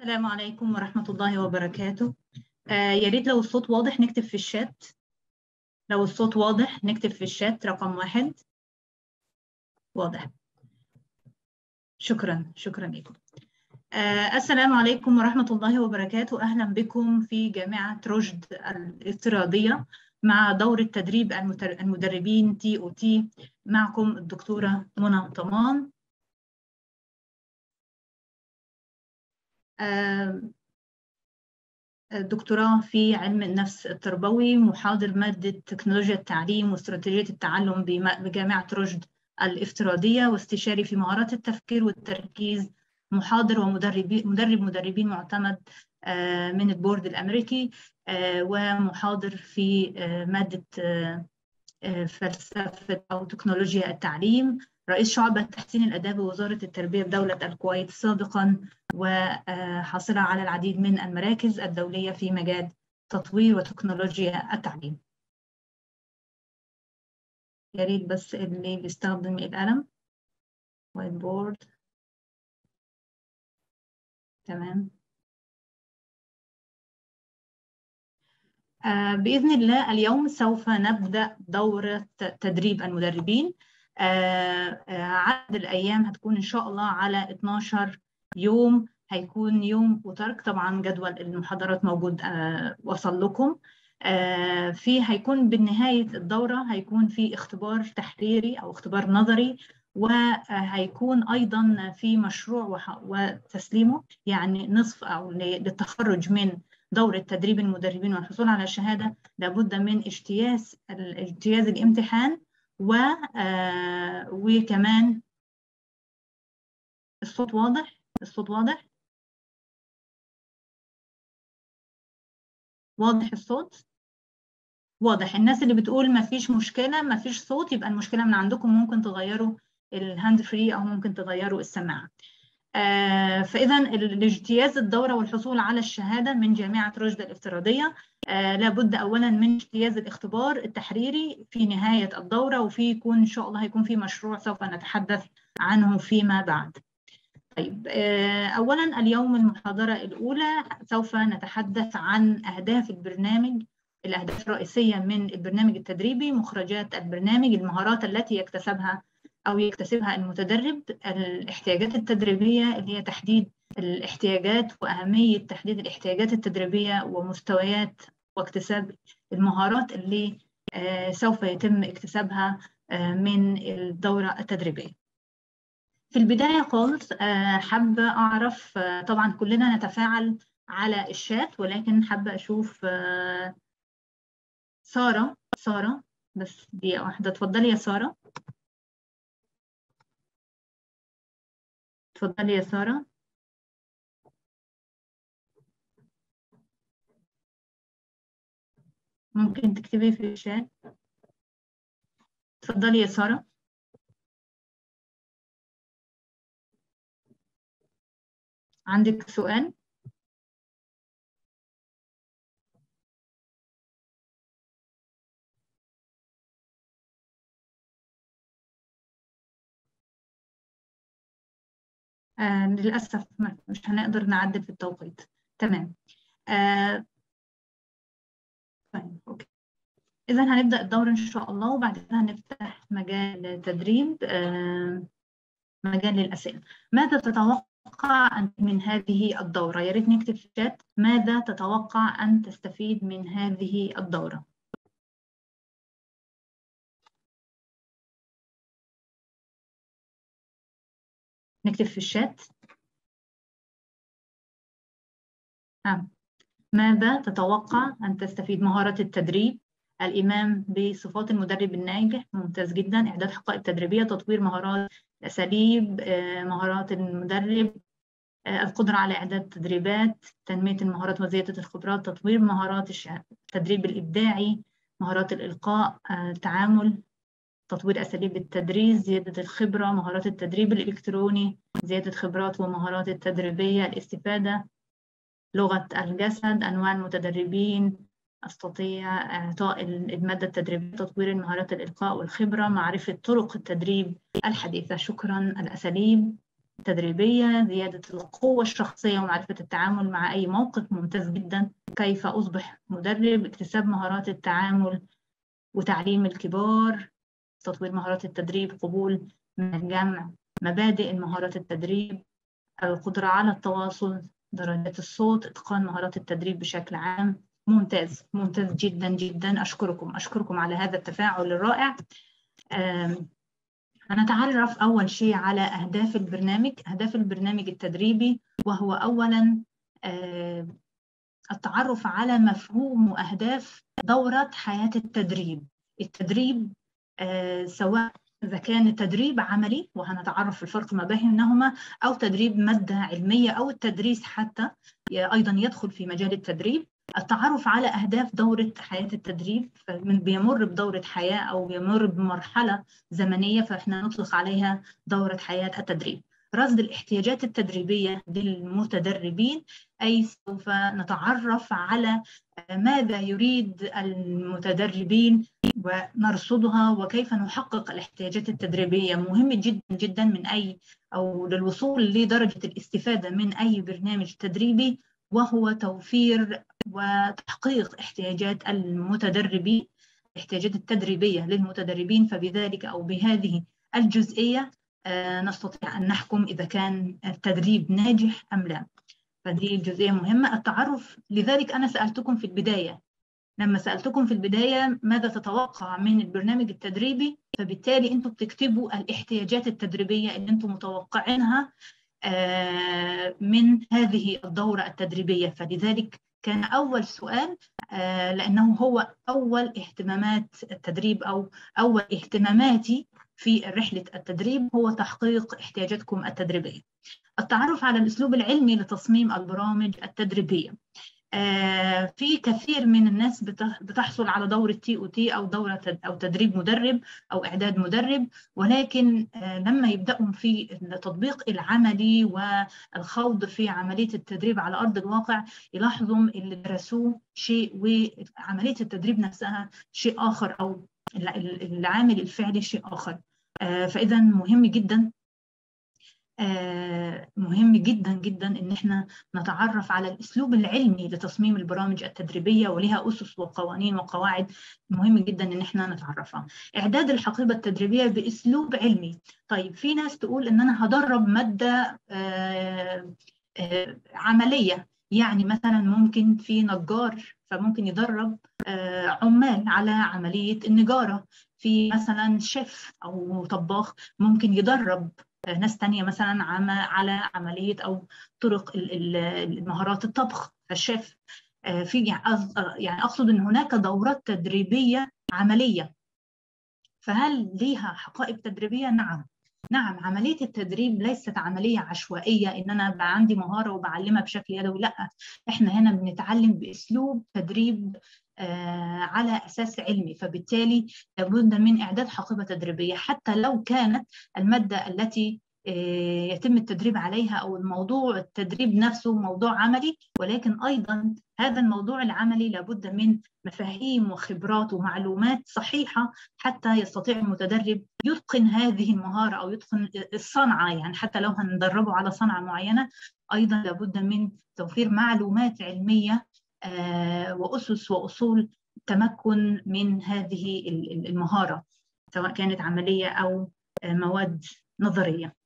السلام عليكم ورحمة الله وبركاته آه يا ريت لو الصوت واضح نكتب في الشات لو الصوت واضح نكتب في الشات رقم واحد واضح شكرا شكرا لكم آه السلام عليكم ورحمة الله وبركاته أهلا بكم في جامعة رشد الافتراضية مع دورة تدريب المدربين تي او تي معكم الدكتورة منى طمان دكتوراه في علم النفس التربوي محاضر مادة تكنولوجيا التعليم واستراتيجية التعلم بجامعة رشد الافتراضية واستشاري في مهارات التفكير والتركيز محاضر ومدرب مدرب مدربين معتمد من البورد الأمريكي ومحاضر في مادة فلسفة أو تكنولوجيا التعليم رئيس شعبة تحسين الأداء بوزارة التربية بدولة الكويت سابقا وحاصلة على العديد من المراكز الدولية في مجال تطوير وتكنولوجيا التعليم يا ريت بس اللي بيستخدم القلم وايت بورد تمام آه بإذن الله اليوم سوف نبدأ دورة تدريب المدربين آه آه عدد الأيام هتكون إن شاء الله على 12 يوم هيكون يوم وترك طبعا جدول المحاضرات موجود وصل لكم في هيكون بالنهاية الدورة هيكون في اختبار تحريري أو اختبار نظري وهيكون أيضا في مشروع وتسليمه يعني نصف أو للتخرج من دورة تدريب المدربين والحصول على الشهادة لابد من اجتياز اجتياز الامتحان و وكمان الصوت واضح الصوت واضح واضح الصوت واضح الناس اللي بتقول ما فيش مشكلة ما فيش صوت يبقى المشكلة من عندكم ممكن تغيروا الهاند فري أو ممكن تغيروا السماعة آه فإذا الاجتياز الدورة والحصول على الشهادة من جامعة رشد الافتراضية آه لابد أولا من اجتياز الاختبار التحريري في نهاية الدورة وفي يكون إن شاء الله هيكون في مشروع سوف نتحدث عنه فيما بعد طيب أولا اليوم المحاضرة الأولى سوف نتحدث عن أهداف البرنامج الأهداف الرئيسية من البرنامج التدريبي مخرجات البرنامج المهارات التي يكتسبها أو يكتسبها المتدرب الاحتياجات التدريبية اللي هي تحديد الاحتياجات وأهمية تحديد الاحتياجات التدريبية ومستويات واكتساب المهارات اللي سوف يتم اكتسابها من الدورة التدريبية في البداية خالص حابة أعرف طبعا كلنا نتفاعل على الشات ولكن حابة أشوف سارة سارة بس دقيقة واحدة اتفضلي يا سارة اتفضلي يا سارة ممكن تكتبي في الشات اتفضلي يا سارة عندك سؤال؟ آه للأسف مش هنقدر نعدل في التوقيت تمام آه طيب أوكي إذا هنبدأ الدورة إن شاء الله وبعد كده هنفتح مجال تدريب آه مجال للأسئلة ماذا تتوقع أن من هذه الدورة؟ يا ريت نكتب في الشات ماذا تتوقع أن تستفيد من هذه الدورة؟ نكتب في الشات آه. ماذا تتوقع أن تستفيد مهارة التدريب الإيمان بصفات المدرب الناجح ممتاز جدا إعداد حقائب تدريبية تطوير مهارات الأساليب مهارات المدرب القدرة على إعداد تدريبات تنمية المهارات وزيادة الخبرات تطوير مهارات التدريب الإبداعي مهارات الإلقاء التعامل تطوير أساليب التدريس زيادة الخبرة مهارات التدريب الإلكتروني زيادة خبرات ومهارات التدريبية الاستفادة لغة الجسد أنواع المتدربين أستطيع إعطاء المادة التدريبية تطوير المهارات الإلقاء والخبرة معرفة طرق التدريب الحديثة شكرا الأساليب التدريبية زيادة القوة الشخصية ومعرفة التعامل مع أي موقف ممتاز جدا كيف أصبح مدرب اكتساب مهارات التعامل وتعليم الكبار تطوير مهارات التدريب قبول من الجمع مبادئ مهارات التدريب القدرة على التواصل درجات الصوت إتقان مهارات التدريب بشكل عام ممتاز ممتاز جدا جدا أشكركم أشكركم على هذا التفاعل الرائع هنتعرف أول شيء على أهداف البرنامج أهداف البرنامج التدريبي وهو أولا التعرف على مفهوم وأهداف دورة حياة التدريب التدريب سواء إذا كان تدريب عملي وهنتعرف في الفرق ما بينهما أو تدريب مادة علمية أو التدريس حتى أيضا يدخل في مجال التدريب التعرف على أهداف دورة حياة التدريب من بيمر بدورة حياة أو بيمر بمرحلة زمنية فإحنا نطلق عليها دورة حياة التدريب رصد الاحتياجات التدريبية للمتدربين أي سوف نتعرف على ماذا يريد المتدربين ونرصدها وكيف نحقق الاحتياجات التدريبية مهم جدا جدا من أي أو للوصول لدرجة الاستفادة من أي برنامج تدريبي وهو توفير وتحقيق احتياجات المتدربين الاحتياجات التدريبية للمتدربين فبذلك أو بهذه الجزئية آه، نستطيع أن نحكم إذا كان التدريب ناجح أم لا فدي الجزئية مهمة التعرف لذلك أنا سألتكم في البداية لما سألتكم في البداية ماذا تتوقع من البرنامج التدريبي فبالتالي أنتم بتكتبوا الاحتياجات التدريبية اللي أنتم متوقعينها آه، من هذه الدورة التدريبية فلذلك كان أول سؤال آه، لأنه هو أول اهتمامات التدريب أو أول اهتماماتي في رحلة التدريب هو تحقيق احتياجاتكم التدريبية التعرف على الأسلوب العلمي لتصميم البرامج التدريبية آه، في كثير من الناس بتحصل على دورة تي او تي او دورة او تدريب مدرب او اعداد مدرب ولكن آه، لما يبداوا في التطبيق العملي والخوض في عملية التدريب على ارض الواقع يلاحظوا اللي درسوه شيء وعملية التدريب نفسها شيء اخر او العامل الفعلي شيء اخر آه، فاذا مهم جدا آه، مهم جدا جدا ان احنا نتعرف على الاسلوب العلمي لتصميم البرامج التدريبيه ولها اسس وقوانين وقواعد مهم جدا ان احنا نتعرفها. اعداد الحقيبه التدريبيه باسلوب علمي. طيب في ناس تقول ان انا هدرب ماده آه، آه، عمليه يعني مثلا ممكن في نجار فممكن يدرب عمال على عمليه النجاره في مثلا شيف او طباخ ممكن يدرب ناس تانية مثلا على عملية أو طرق مهارات الطبخ فالشيف آه، في يعني أقصد أن هناك دورات تدريبية عملية فهل ليها حقائب تدريبية؟ نعم نعم عملية التدريب ليست عملية عشوائية إن أنا بقى عندي مهارة وبعلمها بشكل يدوي لا إحنا هنا بنتعلم بأسلوب تدريب آه، على اساس علمي فبالتالي لابد من اعداد حقيبه تدريبيه حتى لو كانت الماده التي آه، يتم التدريب عليها او الموضوع التدريب نفسه موضوع عملي ولكن ايضا هذا الموضوع العملي لابد من مفاهيم وخبرات ومعلومات صحيحه حتى يستطيع المتدرب يتقن هذه المهاره او يتقن الصنعه يعني حتى لو هندربه على صنعه معينه ايضا لابد من توفير معلومات علميه آه، وأسس وأصول تمكن من هذه المهارة سواء كانت عملية أو آه، مواد نظرية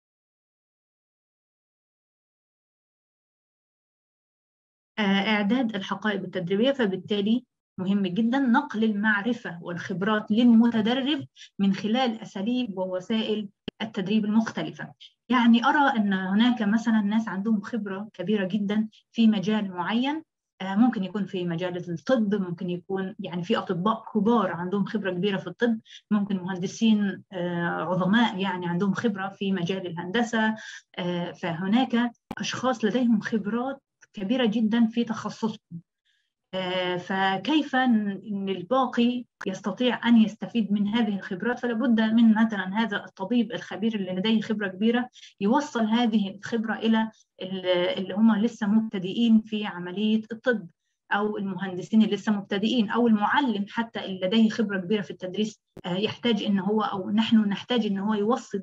آه، إعداد الحقائب التدريبية فبالتالي مهم جدا نقل المعرفة والخبرات للمتدرب من خلال أساليب ووسائل التدريب المختلفة يعني أرى أن هناك مثلا ناس عندهم خبرة كبيرة جدا في مجال معين آه، ممكن يكون في مجال الطب ممكن يكون يعني في اطباء كبار عندهم خبره كبيره في الطب ممكن مهندسين آه، عظماء يعني عندهم خبره في مجال الهندسه آه، فهناك اشخاص لديهم خبرات كبيره جدا في تخصصهم آه، فكيف ان الباقي يستطيع ان يستفيد من هذه الخبرات فلا بد من مثلا هذا الطبيب الخبير اللي لديه خبره كبيره يوصل هذه الخبره الى اللي هم لسه مبتدئين في عمليه الطب او المهندسين اللي لسه مبتدئين او المعلم حتى اللي لديه خبره كبيره في التدريس آه، يحتاج ان هو او نحن نحتاج ان هو يوصل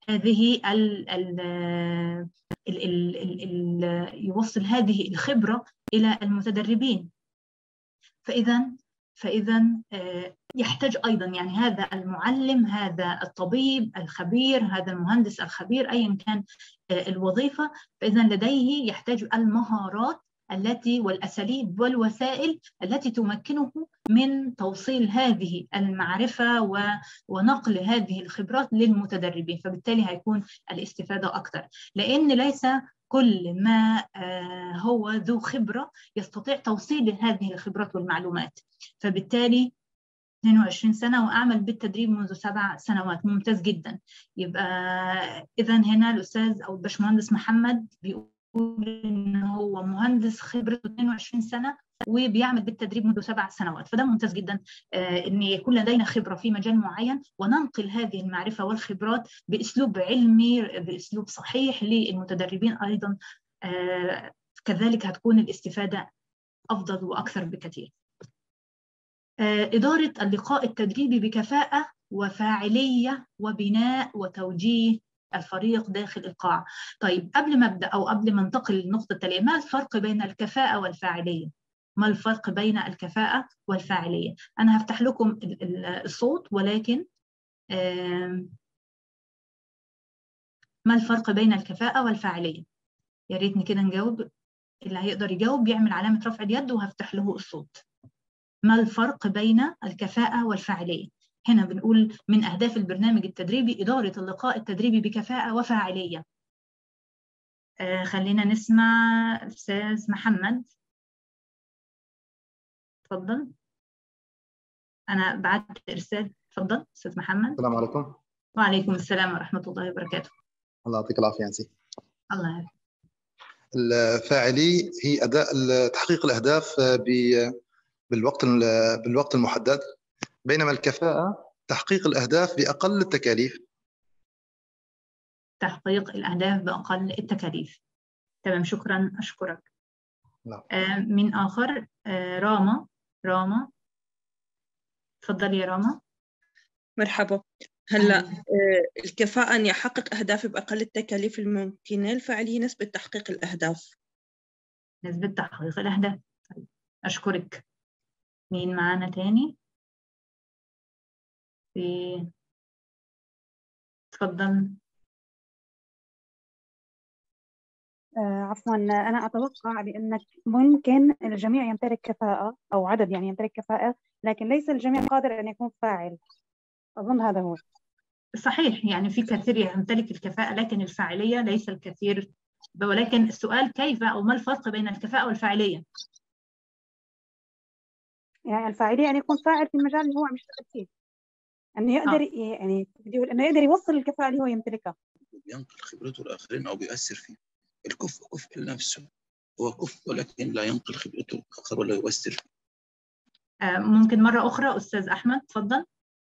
هذه ال ال ال ال ال ال يوصل هذه الخبرة إلى المتدربين فإذا فإذا آه، يحتاج أيضا يعني هذا المعلم هذا الطبيب الخبير هذا المهندس الخبير أيا كان آه، الوظيفة فإذا لديه يحتاج المهارات التي والأساليب والوسائل التي تمكنه من توصيل هذه المعرفة ونقل هذه الخبرات للمتدربين فبالتالي هيكون الاستفادة أكثر لأن ليس كل ما آه، هو ذو خبرة يستطيع توصيل هذه الخبرات والمعلومات فبالتالي 22 سنة وأعمل بالتدريب منذ سبع سنوات ممتاز جدا يبقى إذا هنا الأستاذ أو الباشمهندس محمد بيقول ان هو مهندس خبرته 22 سنه وبيعمل بالتدريب منذ سبع سنوات فده ممتاز جدا آه، ان يكون لدينا خبره في مجال معين وننقل هذه المعرفه والخبرات باسلوب علمي باسلوب صحيح للمتدربين ايضا آه، كذلك هتكون الاستفاده افضل واكثر بكثير آه، اداره اللقاء التدريبي بكفاءه وفاعليه وبناء وتوجيه الفريق داخل القاعة طيب قبل ما أبدأ أو قبل ما انتقل للنقطة التالية ما الفرق بين الكفاءة والفاعلية؟ ما الفرق بين الكفاءة والفاعلية؟ أنا هفتح لكم الصوت ولكن ما الفرق بين الكفاءة والفاعلية؟ يا ريتني كده نجاوب اللي هيقدر يجاوب يعمل علامة رفع اليد وهفتح له الصوت ما الفرق بين الكفاءة والفاعلية؟ هنا بنقول من أهداف البرنامج التدريبي إدارة اللقاء التدريبي بكفاءة وفاعلية آه خلينا نسمع أستاذ محمد تفضل أنا بعت إرسال تفضل أستاذ محمد السلام عليكم وعليكم السلام ورحمة الله وبركاته الله يعطيك العافية أنسي الله يعافيك الفاعلي هي أداء تحقيق الأهداف بالوقت بالوقت المحدد بينما الكفاءة تحقيق الأهداف بأقل التكاليف تحقيق الأهداف بأقل التكاليف تمام شكرا أشكرك لا. آه من آخر آه راما راما تفضلي يا راما مرحبا هلا آه الكفاءة أن يحقق أهدافي بأقل التكاليف الممكنة الفعلية نسبة تحقيق الأهداف نسبة تحقيق الأهداف طيب أشكرك مين معانا تاني؟ في تفضل آه، عفوا أنا أتوقع بأنك ممكن الجميع يمتلك كفاءة أو عدد يعني يمتلك كفاءة لكن ليس الجميع قادر أن يكون فاعل أظن هذا هو صحيح يعني في كثير يمتلك الكفاءة لكن الفاعلية ليس الكثير ولكن السؤال كيف أو ما الفرق بين الكفاءة والفاعلية؟ يعني الفاعلية أن يكون فاعل في المجال اللي هو عم يشتغل فيه انه يقدر آه. يعني بدي اقول انه يقدر يوصل الكفاءه اللي هو يمتلكها ينقل خبرته الاخرين او بيأثر فيه الكفء كفء لنفسه هو كفء ولكن لا ينقل خبرته الاخر ولا يؤثر فيه آه ممكن مره اخرى استاذ احمد تفضل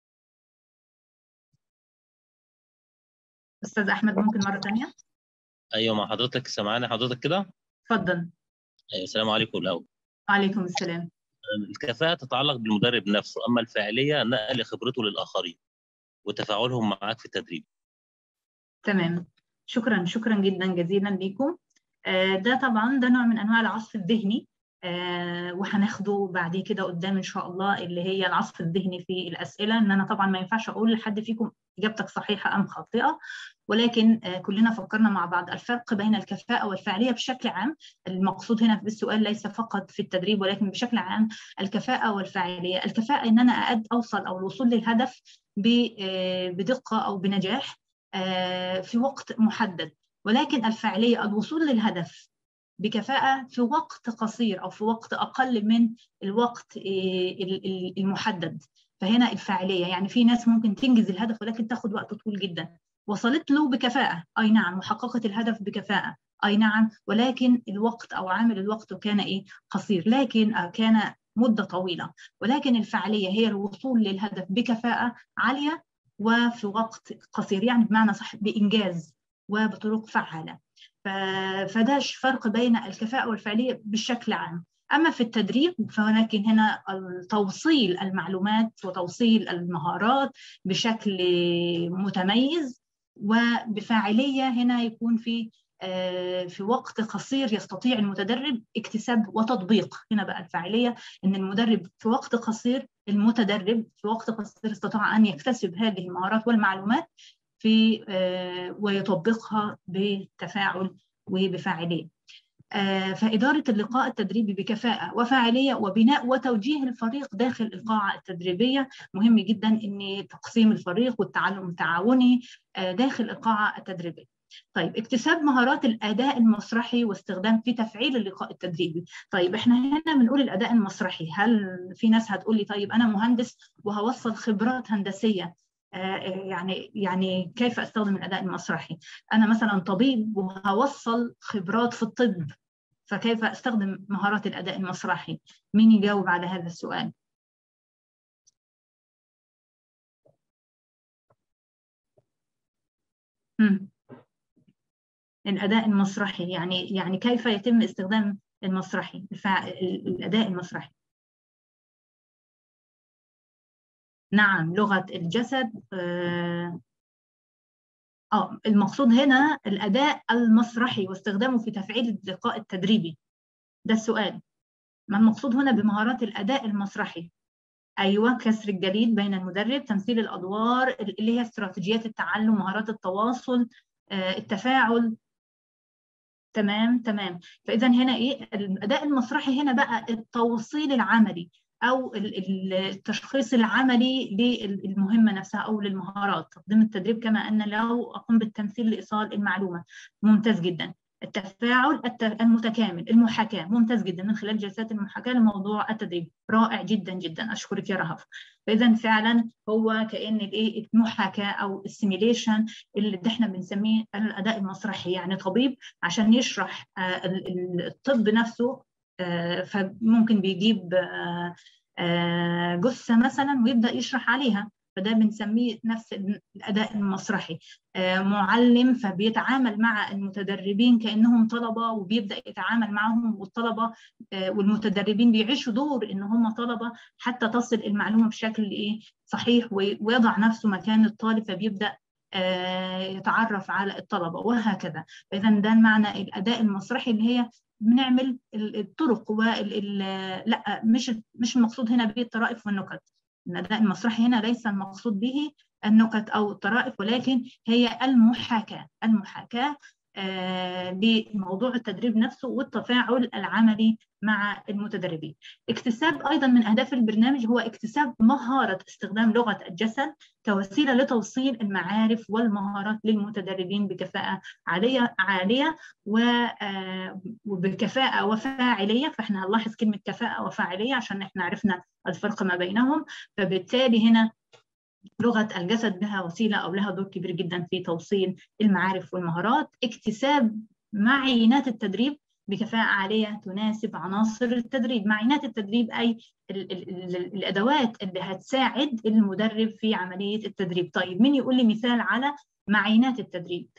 استاذ احمد ممكن مره ثانيه ايوه مع حضرتك سامعاني حضرتك كده اتفضل ايوه السلام عليكم الاول وعليكم السلام الكفاءة تتعلق بالمدرب نفسه أما الفاعلية نقل خبرته للآخرين وتفاعلهم معاك في التدريب تمام شكرا شكرا جدا جزيلا لكم آه، ده طبعا ده نوع من أنواع العصف الذهني آه، وهناخده بعد كده قدام ان شاء الله اللي هي العصف الذهني في الاسئله ان انا طبعا ما ينفعش اقول لحد فيكم اجابتك صحيحه ام خاطئه ولكن آه، كلنا فكرنا مع بعض الفرق بين الكفاءه والفعاليه بشكل عام المقصود هنا بالسؤال ليس فقط في التدريب ولكن بشكل عام الكفاءه والفعاليه الكفاءه ان انا أد اوصل او الوصول للهدف آه، بدقه او بنجاح في وقت محدد ولكن الفعاليه الوصول للهدف بكفاءة في وقت قصير أو في وقت أقل من الوقت آه، المحدد فهنا الفاعلية يعني في ناس ممكن تنجز الهدف ولكن تاخد وقت طويل جدا وصلت له بكفاءة أي نعم وحققت الهدف بكفاءة أي نعم ولكن الوقت أو عامل الوقت كان إيه قصير لكن آه، كان مدة طويلة ولكن الفعالية هي الوصول للهدف بكفاءة عالية وفي وقت قصير يعني بمعنى صح بإنجاز وبطرق فعالة فده فرق بين الكفاءة والفعالية بشكل عام أما في التدريب فهناك هنا توصيل المعلومات وتوصيل المهارات بشكل متميز وبفاعليه هنا يكون في في وقت قصير يستطيع المتدرب اكتساب وتطبيق هنا بقى الفاعليه ان المدرب في وقت قصير المتدرب في وقت قصير استطاع ان يكتسب هذه المهارات والمعلومات في ويطبقها بتفاعل وبفاعليه فإدارة اللقاء التدريبي بكفاءة وفاعلية وبناء وتوجيه الفريق داخل القاعة التدريبية مهم جدا أن تقسيم الفريق والتعلم التعاوني داخل القاعة التدريبية طيب اكتساب مهارات الاداء المسرحي واستخدام في تفعيل اللقاء التدريبي طيب احنا هنا بنقول الاداء المسرحي هل في ناس هتقول لي طيب انا مهندس وهوصل خبرات هندسيه يعني يعني كيف استخدم الاداء المسرحي انا مثلا طبيب وهوصل خبرات في الطب فكيف استخدم مهارات الاداء المسرحي مين يجاوب على هذا السؤال مم. الاداء المسرحي يعني يعني كيف يتم استخدام المسرحي الفع... الاداء المسرحي نعم لغه الجسد اه آه، المقصود هنا الاداء المسرحي واستخدامه في تفعيل اللقاء التدريبي ده السؤال ما المقصود هنا بمهارات الاداء المسرحي ايوه كسر الجليد بين المدرب تمثيل الادوار اللي هي استراتيجيات التعلم مهارات التواصل آه، التفاعل تمام تمام فاذا هنا ايه الاداء المسرحي هنا بقى التوصيل العملي او التشخيص العملي للمهمه نفسها او للمهارات تقديم التدريب كما ان لو اقوم بالتمثيل لايصال المعلومه ممتاز جدا التفاعل المتكامل المحاكاه ممتاز جدا من خلال جلسات المحاكاه لموضوع التدريب رائع جدا جدا اشكرك يا رهف فاذا فعلا هو كان الايه المحاكاه او السيميليشن اللي احنا بنسميه الاداء المسرحي يعني طبيب عشان يشرح الطب نفسه فممكن بيجيب جثه مثلا ويبدا يشرح عليها فده بنسميه نفس الاداء المسرحي معلم فبيتعامل مع المتدربين كانهم طلبه وبيبدا يتعامل معهم والطلبه والمتدربين بيعيشوا دور ان هم طلبه حتى تصل المعلومه بشكل ايه صحيح ويضع نفسه مكان الطالب فبيبدا يتعرف على الطلبه وهكذا اذا ده المعنى الاداء المسرحي اللي هي بنعمل الطرق وال لا مش مش المقصود هنا بالطرائف والنكت الاداء المسرحي هنا ليس المقصود به النكت او الطرائف ولكن هي المحاكاه المحاكاه آه لموضوع التدريب نفسه والتفاعل العملي مع المتدربين. اكتساب ايضا من اهداف البرنامج هو اكتساب مهاره استخدام لغه الجسد كوسيله لتوصيل المعارف والمهارات للمتدربين بكفاءه عاليه عاليه وبكفاءه وفاعليه فاحنا هنلاحظ كلمه كفاءه وفاعليه عشان احنا عرفنا الفرق ما بينهم فبالتالي هنا لغة الجسد لها وسيلة أو لها دور كبير جدا في توصيل المعارف والمهارات اكتساب معينات التدريب بكفاءة عالية تناسب عناصر التدريب معينات التدريب أي ال ال ال الأدوات اللي هتساعد المدرب في عملية التدريب طيب مين يقول لي مثال على معينات التدريب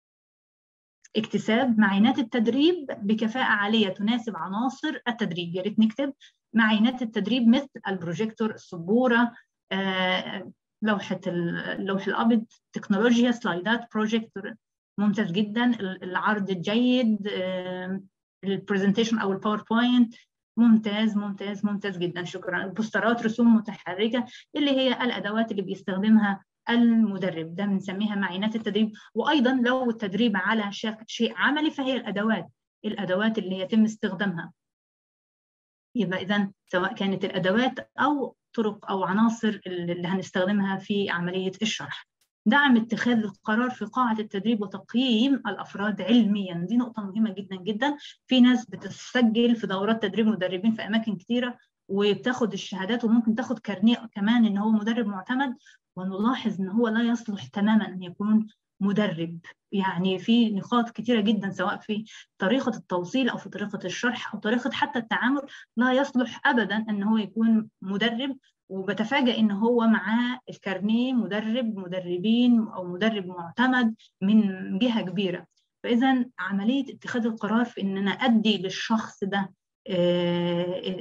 اكتساب معينات التدريب بكفاءة عالية تناسب عناصر التدريب يا ريت نكتب معينات التدريب مثل البروجيكتور السبورة آه لوحة اللوح الأبيض تكنولوجيا سلايدات بروجيكتور ممتاز جدا العرض الجيد البرزنتيشن أو الباوربوينت ممتاز ممتاز ممتاز جدا شكرا البوسترات رسوم متحركة اللي هي الأدوات اللي بيستخدمها المدرب ده بنسميها معينات التدريب وأيضا لو التدريب على شيء عملي فهي الأدوات الأدوات اللي يتم استخدامها يبقى إذا سواء كانت الأدوات أو طرق أو عناصر اللي هنستخدمها في عملية الشرح دعم اتخاذ القرار في قاعة التدريب وتقييم الأفراد علميا دي نقطة مهمة جدا جدا في ناس بتسجل في دورات تدريب مدربين في أماكن كتيرة وبتاخد الشهادات وممكن تاخد كارنيه كمان إن هو مدرب معتمد ونلاحظ إن هو لا يصلح تماما أن يكون مدرب يعني في نقاط كتيرة جدا سواء في طريقة التوصيل أو في طريقة الشرح أو طريقة حتى التعامل لا يصلح أبدا أن هو يكون مدرب وبتفاجئ ان هو معاه الكارنيه مدرب مدربين او مدرب معتمد من جهه كبيره فاذا عمليه اتخاذ القرار في ان انا ادي للشخص ده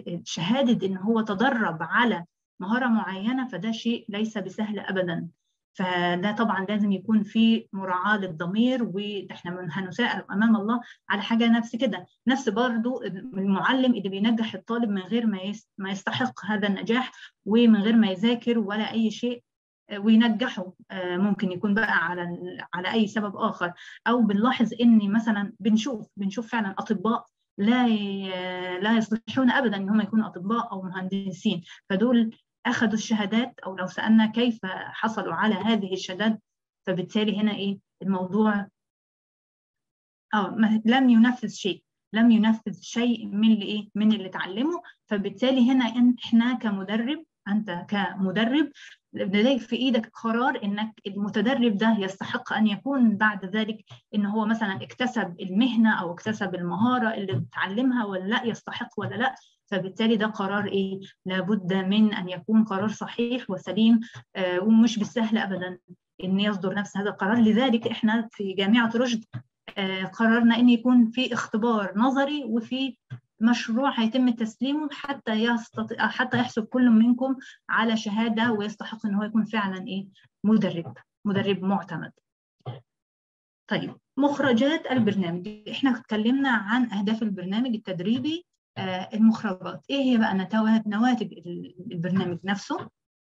شهاده ان هو تدرب على مهاره معينه فده شيء ليس بسهل ابدا فده طبعا لازم يكون في مراعاة للضمير واحنا هنسأل امام الله على حاجة نفس كده نفس برضو المعلم اللي بينجح الطالب من غير ما ما يستحق هذا النجاح ومن غير ما يذاكر ولا اي شيء وينجحوا ممكن يكون بقى على على اي سبب اخر او بنلاحظ ان مثلا بنشوف بنشوف فعلا اطباء لا لا يصلحون ابدا ان هم يكونوا اطباء او مهندسين فدول اخذوا الشهادات او لو سالنا كيف حصلوا على هذه الشهادات فبالتالي هنا ايه الموضوع اه لم ينفذ شيء لم ينفذ شيء من اللي ايه من اللي اتعلمه فبالتالي هنا احنا كمدرب انت كمدرب لديك في ايدك قرار انك المتدرب ده يستحق ان يكون بعد ذلك ان هو مثلا اكتسب المهنه او اكتسب المهاره اللي اتعلمها ولا لا يستحق ولا لا فبالتالي ده قرار ايه لابد من ان يكون قرار صحيح وسليم آه ومش بالسهل ابدا ان يصدر نفس هذا القرار لذلك احنا في جامعه رشد آه قررنا ان يكون في اختبار نظري وفي مشروع هيتم تسليمه حتى يستطيع حتى يحصل كل منكم على شهاده ويستحق ان هو يكون فعلا ايه مدرب مدرب معتمد. طيب مخرجات البرنامج احنا اتكلمنا عن اهداف البرنامج التدريبي آه المخرجات ايه هي بقى نواتج البرنامج نفسه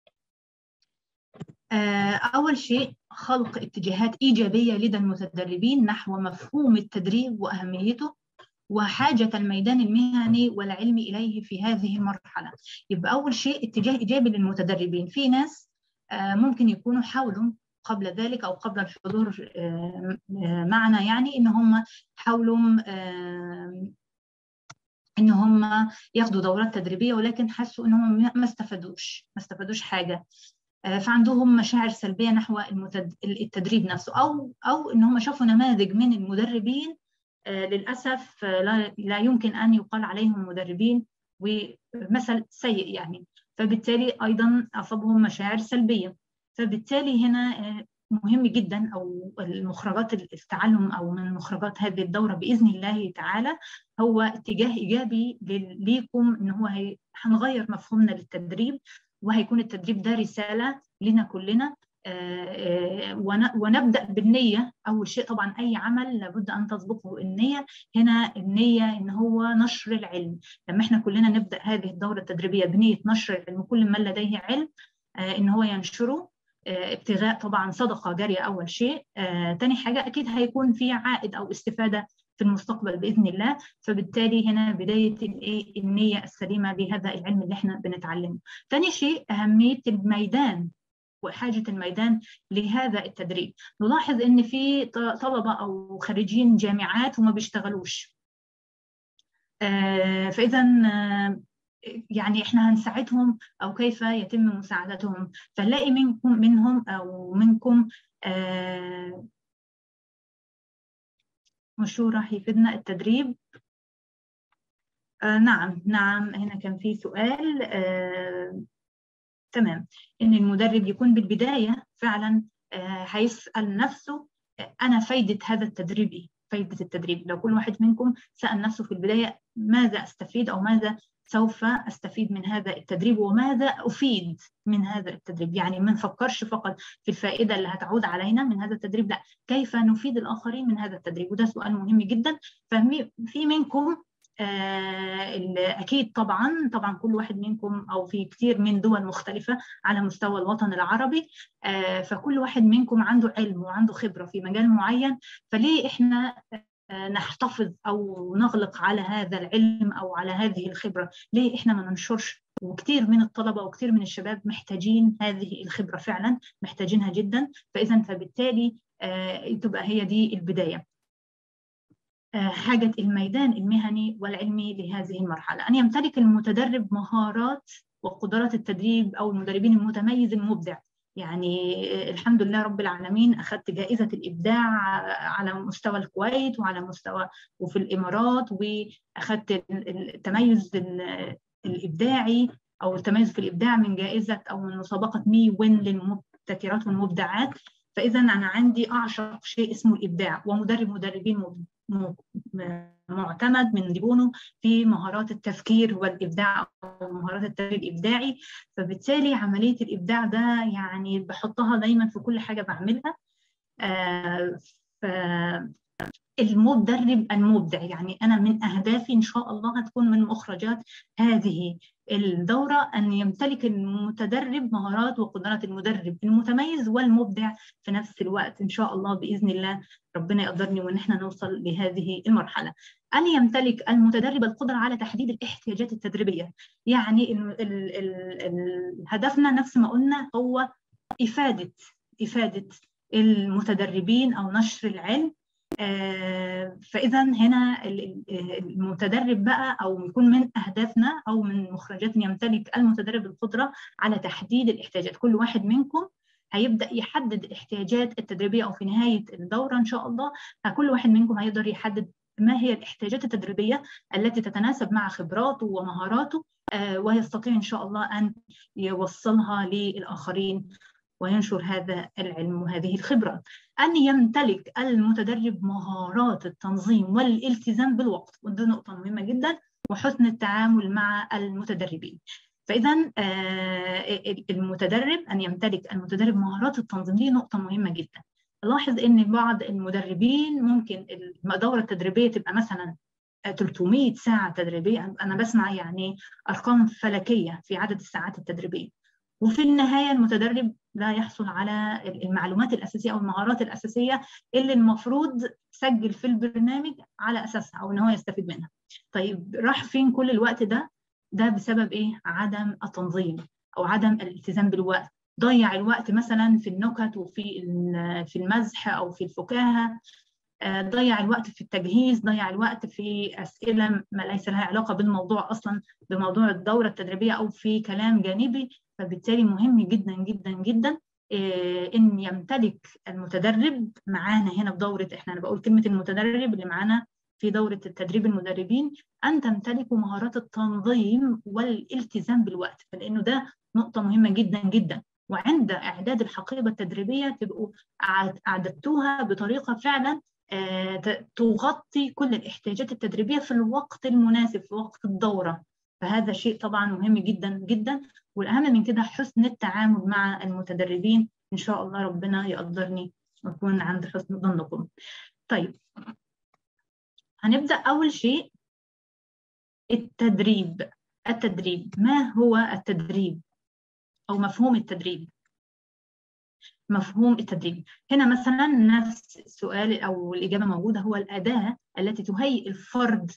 آه اول شيء خلق اتجاهات ايجابيه لدى المتدربين نحو مفهوم التدريب واهميته وحاجة الميدان المهني والعلمي إليه في هذه المرحلة يبقى أول شيء اتجاه إيجابي للمتدربين في ناس ممكن يكونوا حاولوا قبل ذلك أو قبل الحضور معنا يعني إن هم حاولوا إن هم ياخدوا دورات تدريبية ولكن حسوا إنهم ما استفادوش ما استفادوش حاجة فعندهم مشاعر سلبية نحو التدريب نفسه أو أو إن هم شافوا نماذج من المدربين للأسف لا, لا يمكن أن يقال عليهم مدربين ومثل سيء يعني فبالتالي أيضا أصابهم مشاعر سلبية فبالتالي هنا مهم جدا أو المخرجات التعلم أو من مخرجات هذه الدورة بإذن الله تعالى هو اتجاه إيجابي ليكم إن هو هنغير مفهومنا للتدريب وهيكون التدريب ده رسالة لنا كلنا ونبدا بالنيه اول شيء طبعا اي عمل لابد ان تسبقه النيه هنا النيه ان هو نشر العلم لما احنا كلنا نبدا هذه الدوره التدريبيه بنيه نشر العلم كل من لديه علم ان هو ينشره ابتغاء طبعا صدقه جاريه اول شيء ثاني حاجه اكيد هيكون في عائد او استفاده في المستقبل باذن الله فبالتالي هنا بدايه الايه النيه السليمه لهذا العلم اللي احنا بنتعلمه ثاني شيء اهميه الميدان وحاجة الميدان لهذا التدريب نلاحظ أن في طلبة أو خريجين جامعات وما بيشتغلوش فإذا يعني احنا هنساعدهم او كيف يتم مساعدتهم فنلاقي منكم منهم او منكم مشهور راح يفيدنا التدريب نعم نعم هنا كان في سؤال تمام ان المدرب يكون بالبدايه فعلا هيسال نفسه انا فايده هذا التدريب ايه فايده التدريب لو كل واحد منكم سال نفسه في البدايه ماذا استفيد او ماذا سوف استفيد من هذا التدريب وماذا افيد من هذا التدريب يعني ما نفكرش فقط في الفائده اللي هتعود علينا من هذا التدريب لا كيف نفيد الاخرين من هذا التدريب وده سؤال مهم جدا ففي منكم آه اكيد طبعا طبعا كل واحد منكم او في كثير من دول مختلفه على مستوى الوطن العربي آه فكل واحد منكم عنده علم وعنده خبره في مجال معين فليه احنا آه نحتفظ او نغلق على هذا العلم او على هذه الخبره ليه احنا ما ننشرش وكثير من الطلبه وكثير من الشباب محتاجين هذه الخبره فعلا محتاجينها جدا فاذا فبالتالي تبقى هي دي البدايه حاجة الميدان المهني والعلمي لهذه المرحلة أن يمتلك المتدرب مهارات وقدرات التدريب أو المدربين المتميز المبدع يعني الحمد لله رب العالمين أخذت جائزة الإبداع على مستوى الكويت وعلى مستوى وفي الإمارات وأخذت التميز الإبداعي أو التميز في الإبداع من جائزة أو من مسابقة مي وين للمبتكرات والمبدعات فإذا أنا عندي أعشق شيء اسمه الإبداع ومدرب مدربين معتمد من ديبونو في مهارات التفكير والابداع او مهارات التفكير الابداعي فبالتالي عمليه الابداع ده يعني بحطها دايما في كل حاجه بعملها آه المدرب المبدع يعني أنا من أهدافي إن شاء الله هتكون من مخرجات هذه الدورة أن يمتلك المتدرب مهارات وقدرات المدرب المتميز والمبدع في نفس الوقت إن شاء الله بإذن الله ربنا يقدرني وإن احنا نوصل لهذه المرحلة أن يمتلك المتدرب القدرة على تحديد الاحتياجات التدريبية يعني ال ال ال ال هدفنا نفس ما قلنا هو إفادة إفادة المتدربين أو نشر العلم فاذا هنا المتدرب بقى او يكون من اهدافنا او من مخرجات يمتلك المتدرب القدره على تحديد الاحتياجات كل واحد منكم هيبدا يحدد الاحتياجات التدريبيه او في نهايه الدوره ان شاء الله كل واحد منكم هيقدر يحدد ما هي الاحتياجات التدريبيه التي تتناسب مع خبراته ومهاراته ويستطيع ان شاء الله ان يوصلها للاخرين وينشر هذا العلم وهذه الخبرات أن يمتلك المتدرب مهارات التنظيم والالتزام بالوقت ودي نقطة مهمة جدا وحسن التعامل مع المتدربين فإذا المتدرب أن يمتلك المتدرب مهارات التنظيم دي نقطة مهمة جدا لاحظ ان بعض المدربين ممكن الدوره التدريبيه تبقى مثلا 300 ساعه تدريبيه انا بسمع يعني ارقام فلكيه في عدد الساعات التدريبيه وفي النهايه المتدرب لا يحصل على المعلومات الاساسيه او المهارات الاساسيه اللي المفروض سجل في البرنامج على اساسها او ان هو يستفيد منها. طيب راح فين كل الوقت ده؟ ده بسبب ايه؟ عدم التنظيم او عدم الالتزام بالوقت. ضيع الوقت مثلا في النكت وفي في المزح او في الفكاهه ضيع الوقت في التجهيز ضيع الوقت في اسئله ما ليس لها علاقه بالموضوع اصلا بموضوع الدوره التدريبيه او في كلام جانبي فبالتالي مهم جدا جدا جدا ان يمتلك المتدرب معانا هنا في دوره احنا انا بقول كلمه المتدرب اللي معانا في دوره التدريب المدربين ان تمتلكوا مهارات التنظيم والالتزام بالوقت لانه ده نقطه مهمه جدا جدا وعند اعداد الحقيبه التدريبيه تبقوا اعددتوها بطريقه فعلا تغطي كل الاحتياجات التدريبيه في الوقت المناسب في وقت الدوره فهذا شيء طبعا مهم جدا جدا والاهم من كده حسن التعامل مع المتدربين ان شاء الله ربنا يقدرني واكون عند حسن ظنكم طيب هنبدا اول شيء التدريب التدريب ما هو التدريب او مفهوم التدريب مفهوم التدريب هنا مثلا نفس السؤال او الاجابه موجوده هو الاداه التي تهيئ الفرد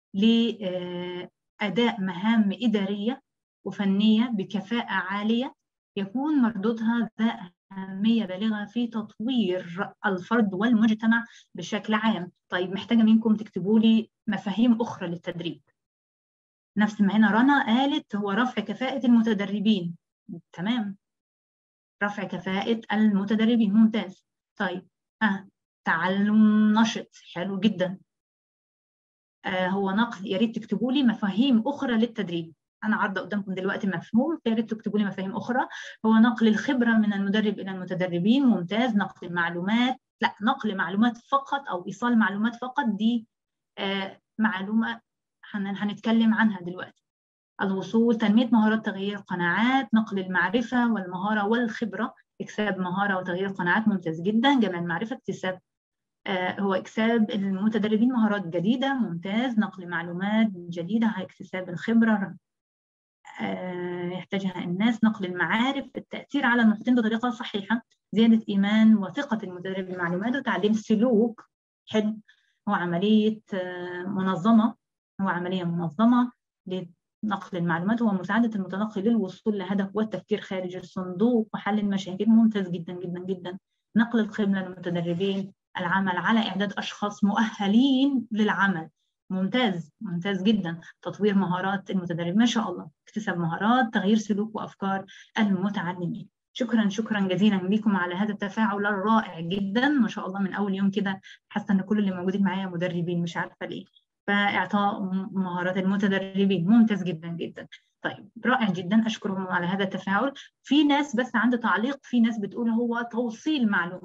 لاداء مهام اداريه وفنيه بكفاءه عاليه يكون مردودها ذا اهميه بالغه في تطوير الفرد والمجتمع بشكل عام طيب محتاجه منكم تكتبوا لي مفاهيم اخرى للتدريب نفس ما هنا رنا قالت هو رفع كفاءه المتدربين تمام رفع كفاءة المتدربين ممتاز طيب آه. تعلم نشط حلو جدا آه هو نقل يا ريت تكتبوا لي مفاهيم أخرى للتدريب أنا عارضة قدامكم دلوقتي مفهوم يا ريت تكتبوا لي مفاهيم أخرى هو نقل الخبرة من المدرب إلى المتدربين ممتاز نقل المعلومات لا نقل معلومات فقط أو إيصال معلومات فقط دي آه معلومة هنتكلم عنها دلوقتي الوصول تنمية مهارات تغيير قناعات نقل المعرفة والمهارة والخبرة اكساب مهارة وتغيير قناعات ممتاز جدا جمع المعرفة اكتساب آه هو اكساب المتدربين مهارات جديدة ممتاز نقل معلومات جديدة اكتساب الخبرة آه يحتاجها الناس نقل المعارف التأثير على النقطتين بطريقة صحيحة زيادة إيمان وثقة المدرب بالمعلومات وتعليم السلوك حلو هو عملية آه منظمة هو عملية منظمة نقل المعلومات ومساعدة المتلقي للوصول لهدف والتفكير خارج الصندوق وحل المشاكل ممتاز جدا جدا جدا نقل الخدمة للمتدربين العمل على إعداد أشخاص مؤهلين للعمل ممتاز ممتاز جدا تطوير مهارات المتدرب ما شاء الله اكتساب مهارات تغيير سلوك وأفكار المتعلمين شكرا شكرا جزيلا لكم على هذا التفاعل الرائع جدا ما شاء الله من أول يوم كده حاسة إن كل اللي موجودين معايا مدربين مش عارفة ليه فإعطاء مهارات المتدربين ممتاز جدا جدا طيب رائع جدا أشكرهم على هذا التفاعل في ناس بس عنده تعليق في ناس بتقول هو توصيل معلومات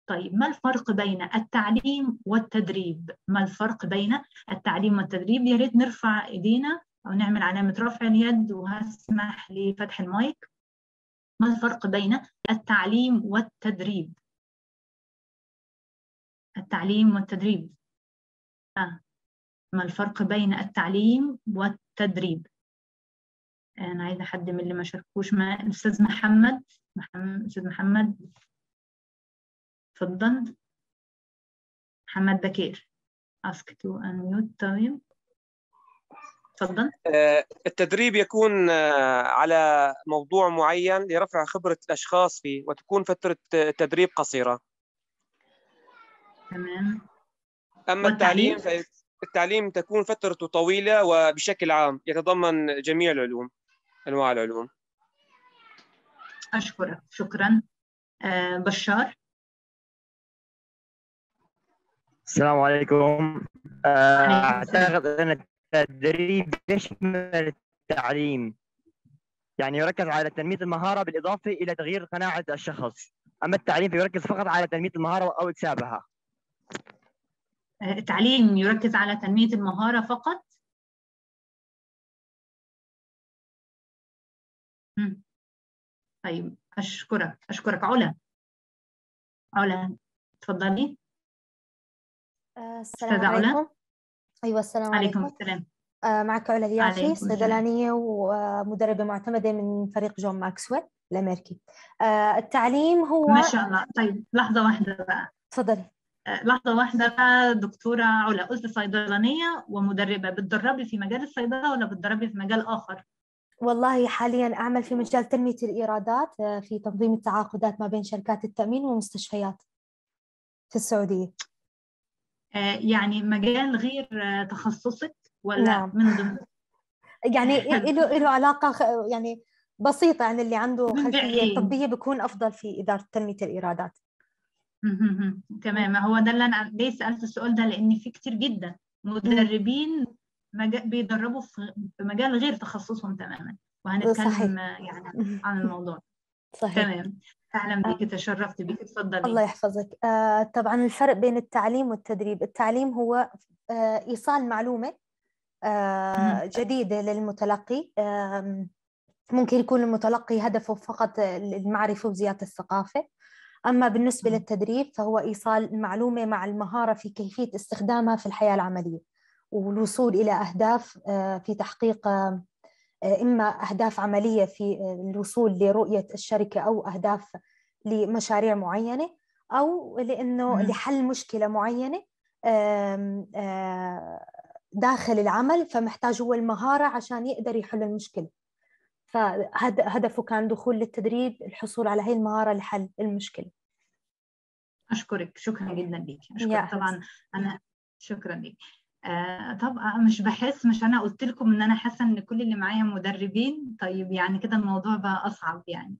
طيب ما الفرق بين التعليم والتدريب ما الفرق بين التعليم والتدريب يا ريت نرفع ايدينا او نعمل علامه رفع اليد وهسمح لفتح المايك ما الفرق بين التعليم والتدريب التعليم والتدريب آه. ما الفرق بين التعليم والتدريب أنا عايزة حد من اللي ما شاركوش مع الأستاذ محمد محمد أستاذ محمد تفضل محمد بكير ask to unmute طيب تفضل آه، التدريب يكون آه، على موضوع معين لرفع خبرة الأشخاص فيه وتكون فترة التدريب قصيرة تمام أما التعليم التعليم تكون فترته طويلة وبشكل عام يتضمن جميع العلوم أنواع العلوم أشكرك شكرا آه، بشار السلام عليكم آه، أعتقد أن التدريب يشمل التعليم يعني يركز على تنمية المهارة بالإضافة إلى تغيير قناعة الشخص أما التعليم فيركز فقط على تنمية المهارة أو اكتسابها التعليم يركز على تنمية المهارة فقط مم. طيب أشكرك أشكرك علا علا تفضلي آه، السلام أستاذة علا عليكم أيوة السلام عليكم عليكم السلام آه، معك علا الياشي عليكم السلام. صيدلانية ومدربة معتمدة من فريق جون ماكسويل الأمريكي آه، التعليم هو ما شاء الله طيب لحظة واحدة بقى تفضلي آه، لحظة واحدة بقى دكتورة علا قلت صيدلانية ومدربة بتدربي في مجال الصيدلة ولا بتدربي في مجال آخر؟ والله حاليا أعمل في مجال تنمية الإيرادات آه، في تنظيم التعاقدات ما بين شركات التأمين والمستشفيات في السعودية آه، يعني مجال غير آه، تخصصك ولا نعم. من ضمن يعني له له علاقة خ- يعني بسيطة يعني اللي عنده من خلفية بعيد. طبية بيكون أفضل في إدارة تنمية الإيرادات مهم. تمام هو ده اللي انا ليه سالت السؤال ده لان في كتير جدا مدربين مجا... بيدربوا في في مجال غير تخصصهم تماما وهنتكلم صحيح. آه، يعني عن الموضوع صحيح تمام اهلا بيكي تشرفت بيكي اتفضلي الله يحفظك آه، طبعا الفرق بين التعليم والتدريب التعليم هو آه، إيصال معلومة آه، جديدة للمتلقي آم، ممكن يكون المتلقي هدفه فقط المعرفة وزيادة الثقافة أما بالنسبة مم. للتدريب فهو إيصال المعلومة مع المهارة في كيفية استخدامها في الحياة العملية والوصول إلى أهداف آه، في تحقيق آه، إما أهداف عملية في آه، الوصول لرؤية الشركة أو أهداف لمشاريع معينة أو لأنه مم. لحل مشكلة معينة آم، آه، داخل العمل فمحتاج هو المهارة عشان يقدر يحل المشكلة فهدفه كان دخول للتدريب الحصول على هاي المهارة لحل المشكلة اشكرك شكرا جدا ليكي يا اشكرك أهلا طبعا انا شكرا ليك آه طبعا مش بحس مش انا قلت لكم ان انا حاسه ان كل اللي معايا مدربين طيب يعني كده الموضوع بقى اصعب يعني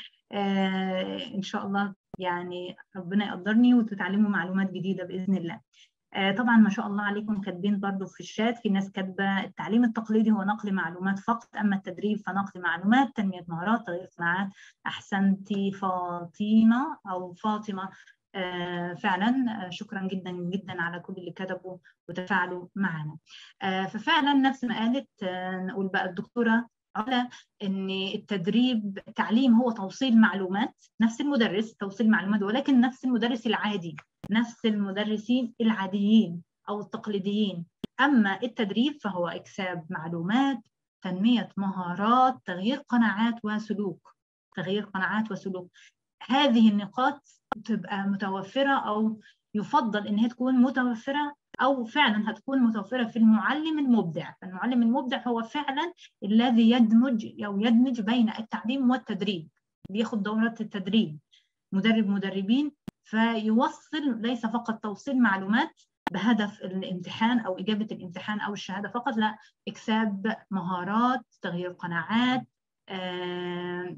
آه ان شاء الله يعني ربنا يقدرني وتتعلموا معلومات جديده باذن الله آه طبعا ما شاء الله عليكم كاتبين برضو في الشات في ناس كاتبه التعليم التقليدي هو نقل معلومات فقط اما التدريب فنقل معلومات تنميه مهارات تغيير قناعات احسنتي فاطمه او فاطمه آه فعلا آه شكرا جدا جدا على كل اللي كتبوا وتفاعلوا معنا آه ففعلا نفس ما قالت آه نقول بقى الدكتوره علا ان التدريب التعليم هو توصيل معلومات نفس المدرس توصيل معلومات ولكن نفس المدرس العادي نفس المدرسين العاديين او التقليديين اما التدريب فهو اكساب معلومات تنميه مهارات تغيير قناعات وسلوك تغيير قناعات وسلوك هذه النقاط تبقى متوفره او يفضل ان هي تكون متوفره او فعلا هتكون متوفره في المعلم المبدع فالمعلم المبدع هو فعلا الذي يدمج او يدمج بين التعليم والتدريب بياخد دورات التدريب مدرب مدربين فيوصل ليس فقط توصيل معلومات بهدف الامتحان او اجابه الامتحان او الشهاده فقط لا اكساب مهارات تغيير قناعات آه،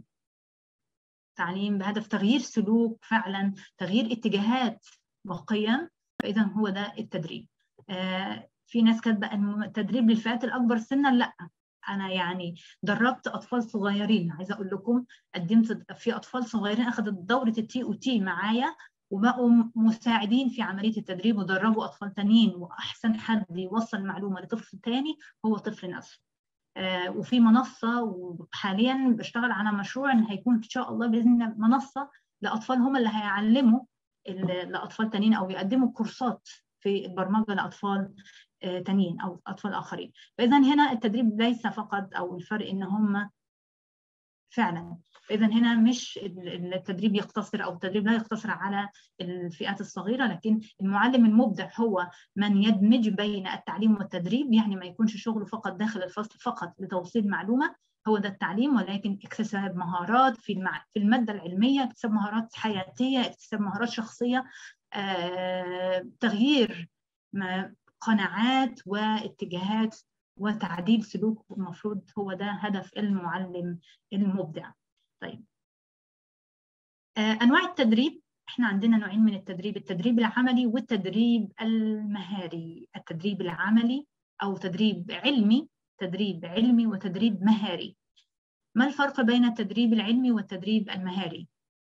تعليم بهدف تغيير سلوك فعلا تغيير اتجاهات وقيم فاذا هو ده التدريب آه، في ناس كاتبه ان التدريب للفئات الاكبر سنا لا انا يعني دربت اطفال صغيرين عايزه اقول لكم قدمت في اطفال صغيرين اخذت دوره التي او تي معايا وبقوا مساعدين في عمليه التدريب ودربوا اطفال تانيين واحسن حد يوصل المعلومه لطفل تاني هو طفل نفسه آه وفي منصه وحاليا بشتغل على مشروع ان هيكون ان شاء الله باذن الله منصه لاطفال هم اللي هيعلموا لاطفال تانيين او يقدموا كورسات في البرمجه لاطفال آه تانيين او اطفال اخرين فاذا هنا التدريب ليس فقط او الفرق ان هم فعلا فاذا هنا مش التدريب يقتصر او التدريب لا يقتصر على الفئات الصغيره لكن المعلم المبدع هو من يدمج بين التعليم والتدريب يعني ما يكونش شغله فقط داخل الفصل فقط لتوصيل معلومه هو ده التعليم ولكن اكتساب مهارات في المع... في الماده العلميه اكتساب مهارات حياتيه اكتساب مهارات شخصيه آه، تغيير ما قناعات واتجاهات وتعديل سلوك المفروض هو ده هدف المعلم المبدع طيب آه، انواع التدريب احنا عندنا نوعين من التدريب التدريب العملي والتدريب المهاري التدريب العملي او تدريب علمي تدريب علمي وتدريب مهاري ما الفرق بين التدريب العلمي والتدريب المهاري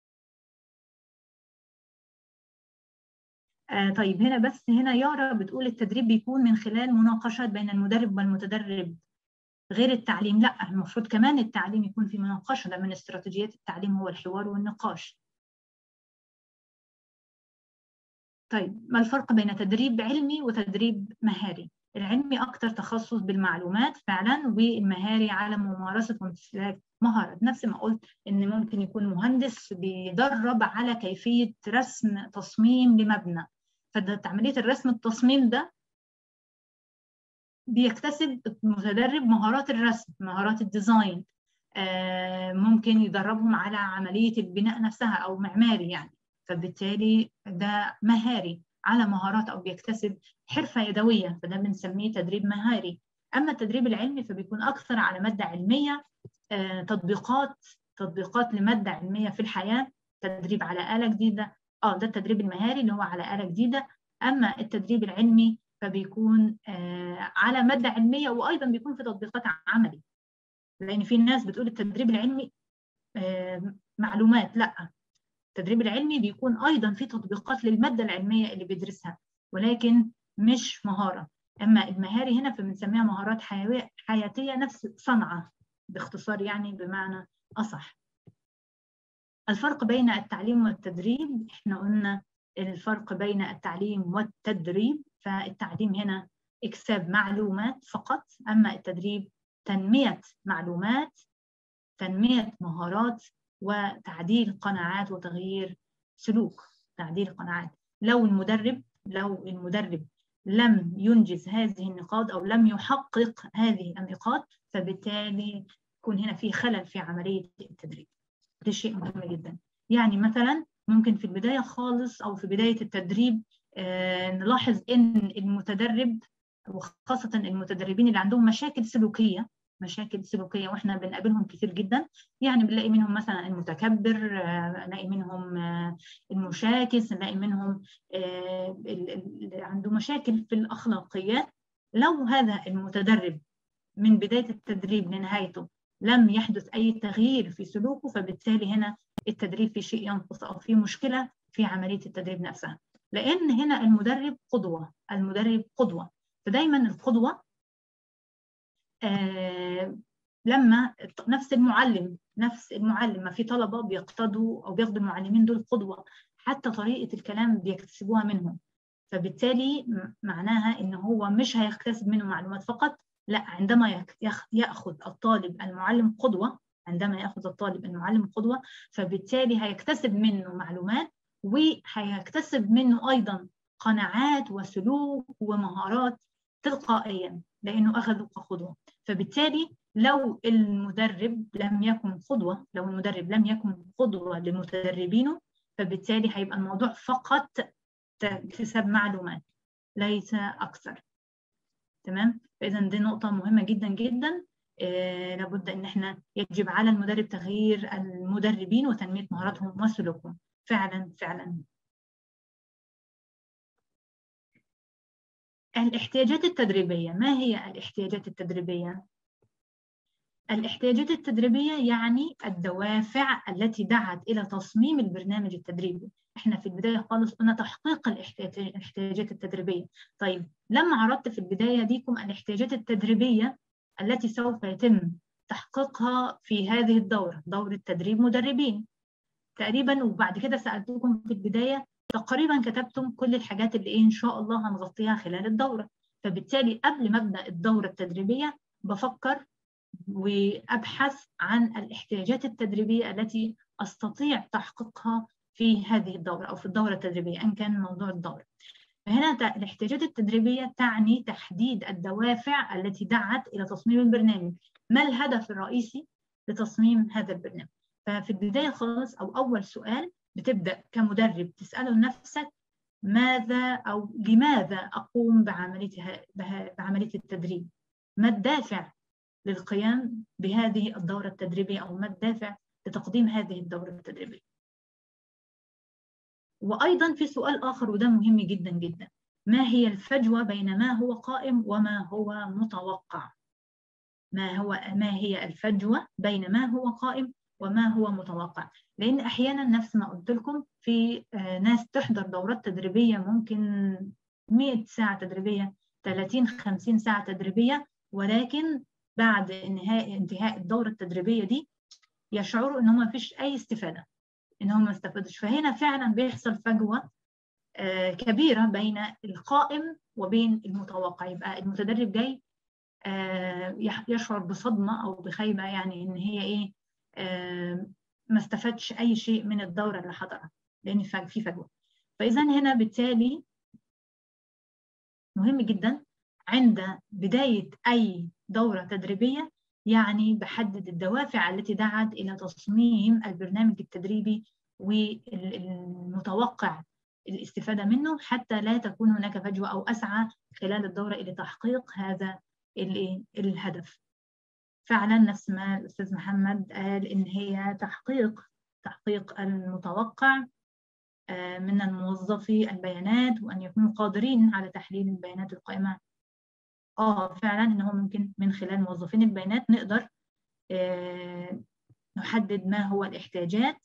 آه طيب هنا بس هنا يارا بتقول التدريب بيكون من خلال مناقشات بين المدرب والمتدرب غير التعليم لا المفروض كمان التعليم يكون في مناقشه ده من استراتيجيات التعليم هو الحوار والنقاش طيب ما الفرق بين تدريب علمي وتدريب مهاري العلمي اكثر تخصص بالمعلومات فعلا والمهاري على ممارسه وامتلاك مهارات نفس ما قلت ان ممكن يكون مهندس بيدرب على كيفيه رسم تصميم لمبنى فده عمليه الرسم التصميم ده بيكتسب المتدرب مهارات الرسم مهارات الديزاين آه ممكن يدربهم على عمليه البناء نفسها او معماري يعني فبالتالي ده مهاري على مهارات او بيكتسب حرفه يدويه فده بنسميه تدريب مهاري اما التدريب العلمي فبيكون اكثر على ماده علميه آه تطبيقات تطبيقات لماده علميه في الحياه تدريب على اله جديده اه ده التدريب المهاري اللي هو على آلة جديدة أما التدريب العلمي فبيكون آه على مادة علمية وأيضا بيكون في تطبيقات عملي لأن في ناس بتقول التدريب العلمي آه معلومات لا التدريب العلمي بيكون أيضا في تطبيقات للمادة العلمية اللي بيدرسها ولكن مش مهارة أما المهاري هنا فبنسميها مهارات حياتية نفس صنعة باختصار يعني بمعنى أصح الفرق بين التعليم والتدريب احنا قلنا الفرق بين التعليم والتدريب فالتعليم هنا اكساب معلومات فقط اما التدريب تنميه معلومات تنميه مهارات وتعديل قناعات وتغيير سلوك تعديل قناعات لو المدرب لو المدرب لم ينجز هذه النقاط او لم يحقق هذه النقاط فبالتالي يكون هنا في خلل في عمليه التدريب ده شيء مهم جدا يعني مثلا ممكن في البداية خالص أو في بداية التدريب آه نلاحظ إن المتدرب وخاصة المتدربين اللي عندهم مشاكل سلوكية مشاكل سلوكية وإحنا بنقابلهم كتير جدا يعني بنلاقي منهم مثلا المتكبر آه نلاقي منهم آه المشاكس نلاقي منهم اللي عنده مشاكل في الأخلاقيات لو هذا المتدرب من بداية التدريب لنهايته لم يحدث أي تغيير في سلوكه فبالتالي هنا التدريب في شيء ينقص أو في مشكلة في عملية التدريب نفسها لأن هنا المدرب قدوة المدرب قدوة فدايما القدوة آه لما نفس المعلم نفس المعلم ما في طلبة بيقتضوا أو بياخدوا المعلمين دول قدوة حتى طريقة الكلام بيكتسبوها منهم فبالتالي معناها إن هو مش هيكتسب منه معلومات فقط لا عندما ياخذ الطالب المعلم قدوه عندما ياخذ الطالب المعلم قدوه فبالتالي هيكتسب منه معلومات وهيكتسب منه ايضا قناعات وسلوك ومهارات تلقائيا لانه اخذه كقدوه فبالتالي لو المدرب لم يكن قدوه لو المدرب لم يكن قدوه لمتدربينه فبالتالي هيبقى الموضوع فقط اكتساب معلومات ليس اكثر تمام فاذا دي نقطه مهمه جدا جدا آه لابد ان احنا يجب على المدرب تغيير المدربين وتنميه مهاراتهم وسلوكهم فعلا فعلا الاحتياجات التدريبيه ما هي الاحتياجات التدريبيه الاحتياجات التدريبية يعني الدوافع التي دعت إلى تصميم البرنامج التدريبي احنا في البداية خالص قلنا تحقيق الاحتياجات التدريبية طيب لما عرضت في البداية ديكم الاحتياجات التدريبية التي سوف يتم تحقيقها في هذه الدورة دورة تدريب مدربين تقريبا وبعد كده سألتكم في البداية تقريبا كتبتم كل الحاجات اللي إيه إن شاء الله هنغطيها خلال الدورة فبالتالي قبل ما أبدأ الدورة التدريبية بفكر وأبحث عن الاحتياجات التدريبية التي أستطيع تحقيقها في هذه الدورة أو في الدورة التدريبية أن كان موضوع الدورة فهنا الاحتياجات التدريبية تعني تحديد الدوافع التي دعت إلى تصميم البرنامج ما الهدف الرئيسي لتصميم هذا البرنامج ففي البداية خالص أو أول سؤال بتبدأ كمدرب تسأله لنفسك ماذا أو لماذا أقوم بعملية بعملية التدريب ما الدافع للقيام بهذه الدورة التدريبية أو ما الدافع لتقديم هذه الدورة التدريبية وأيضا في سؤال آخر وده مهم جدا جدا ما هي الفجوة بين ما هو قائم وما هو متوقع ما هو ما هي الفجوة بين ما هو قائم وما هو متوقع لأن أحيانا نفس ما قلت لكم في ناس تحضر دورات تدريبية ممكن 100 ساعة تدريبية 30 50 ساعة تدريبية ولكن بعد انتهاء انتهاء الدورة التدريبية دي يشعروا ان هم ما فيش اي استفادة ان هم ما استفادوش فهنا فعلا بيحصل فجوة كبيرة بين القائم وبين المتوقع يبقى المتدرب جاي يشعر بصدمة او بخيبة يعني ان هي ايه ما استفادش اي شيء من الدورة اللي حضرها لان في فجوة فاذا هنا بالتالي مهم جدا عند بداية أي دورة تدريبية يعني بحدد الدوافع التي دعت إلى تصميم البرنامج التدريبي والمتوقع الاستفادة منه حتى لا تكون هناك فجوة أو أسعى خلال الدورة إلى تحقيق هذا الهدف فعلا نفس ما الأستاذ محمد قال إن هي تحقيق تحقيق المتوقع من الموظفي البيانات وأن يكونوا قادرين على تحليل البيانات القائمة اه فعلا ان هو ممكن من خلال موظفين البيانات نقدر آه نحدد ما هو الاحتياجات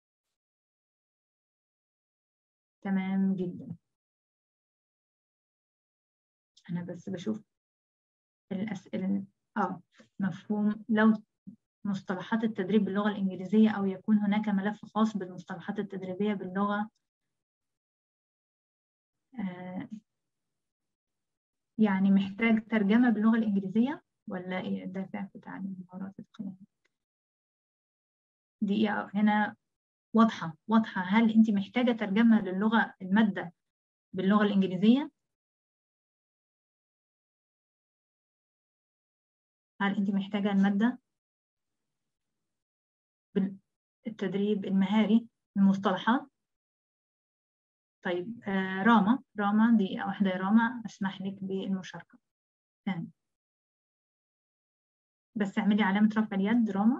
تمام جدا انا بس بشوف الاسئله اه مفهوم لو مصطلحات التدريب باللغه الانجليزيه او يكون هناك ملف خاص بالمصطلحات التدريبيه باللغه آه يعني محتاج ترجمة باللغة الإنجليزية ولا إيه الدافع في تعليم مهارات القيام دي هنا واضحة واضحة هل أنت محتاجة ترجمة للغة المادة باللغة الإنجليزية هل أنت محتاجة المادة بالتدريب المهاري المصطلحات طيب آه راما راما دي واحدة يا راما أسمح لك بالمشاركة تمام بس اعملي علامة رفع اليد راما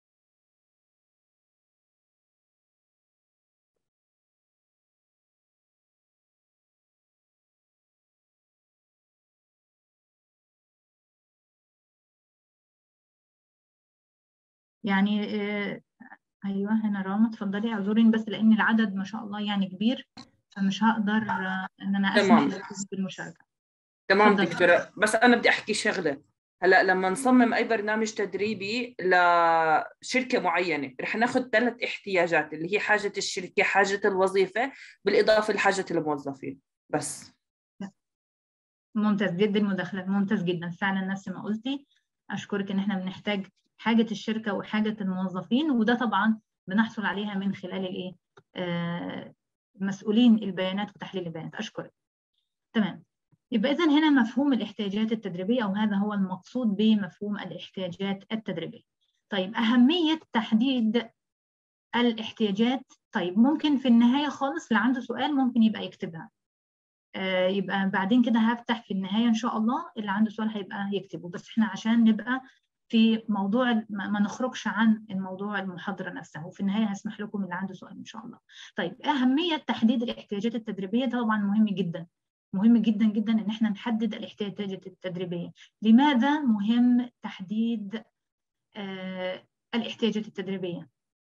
يعني آه ايوه هنا راما اتفضلي اعذريني بس لان العدد ما شاء الله يعني كبير فمش هقدر ان انا تمام. اسمح بالمشاركه تمام تفضل. دكتورة بس أنا بدي أحكي شغلة هلا لما نصمم أي برنامج تدريبي لشركة معينة رح ناخذ ثلاث احتياجات اللي هي حاجة الشركة حاجة الوظيفة بالإضافة لحاجة الموظفين بس ممتاز جدا المداخله ممتاز جدا فعلا نفس ما قلتي اشكرك ان احنا بنحتاج حاجه الشركه وحاجه الموظفين وده طبعا بنحصل عليها من خلال الايه آه مسؤولين البيانات وتحليل البيانات اشكرك تمام يبقى اذا هنا مفهوم الاحتياجات التدريبيه او هذا هو المقصود بمفهوم الاحتياجات التدريبيه طيب اهميه تحديد الاحتياجات طيب ممكن في النهايه خالص اللي عنده سؤال ممكن يبقى يكتبها آه يبقى بعدين كده هفتح في النهايه ان شاء الله اللي عنده سؤال هيبقى يكتبه بس احنا عشان نبقى في موضوع ما ما نخرجش عن الموضوع المحاضره نفسها وفي النهايه هسمح لكم اللي عنده سؤال ان شاء الله. طيب اهميه تحديد الاحتياجات التدريبيه ده طبعا مهم جدا. مهم جدا جدا ان احنا نحدد الاحتياجات التدريبيه. لماذا مهم تحديد آه، الاحتياجات التدريبية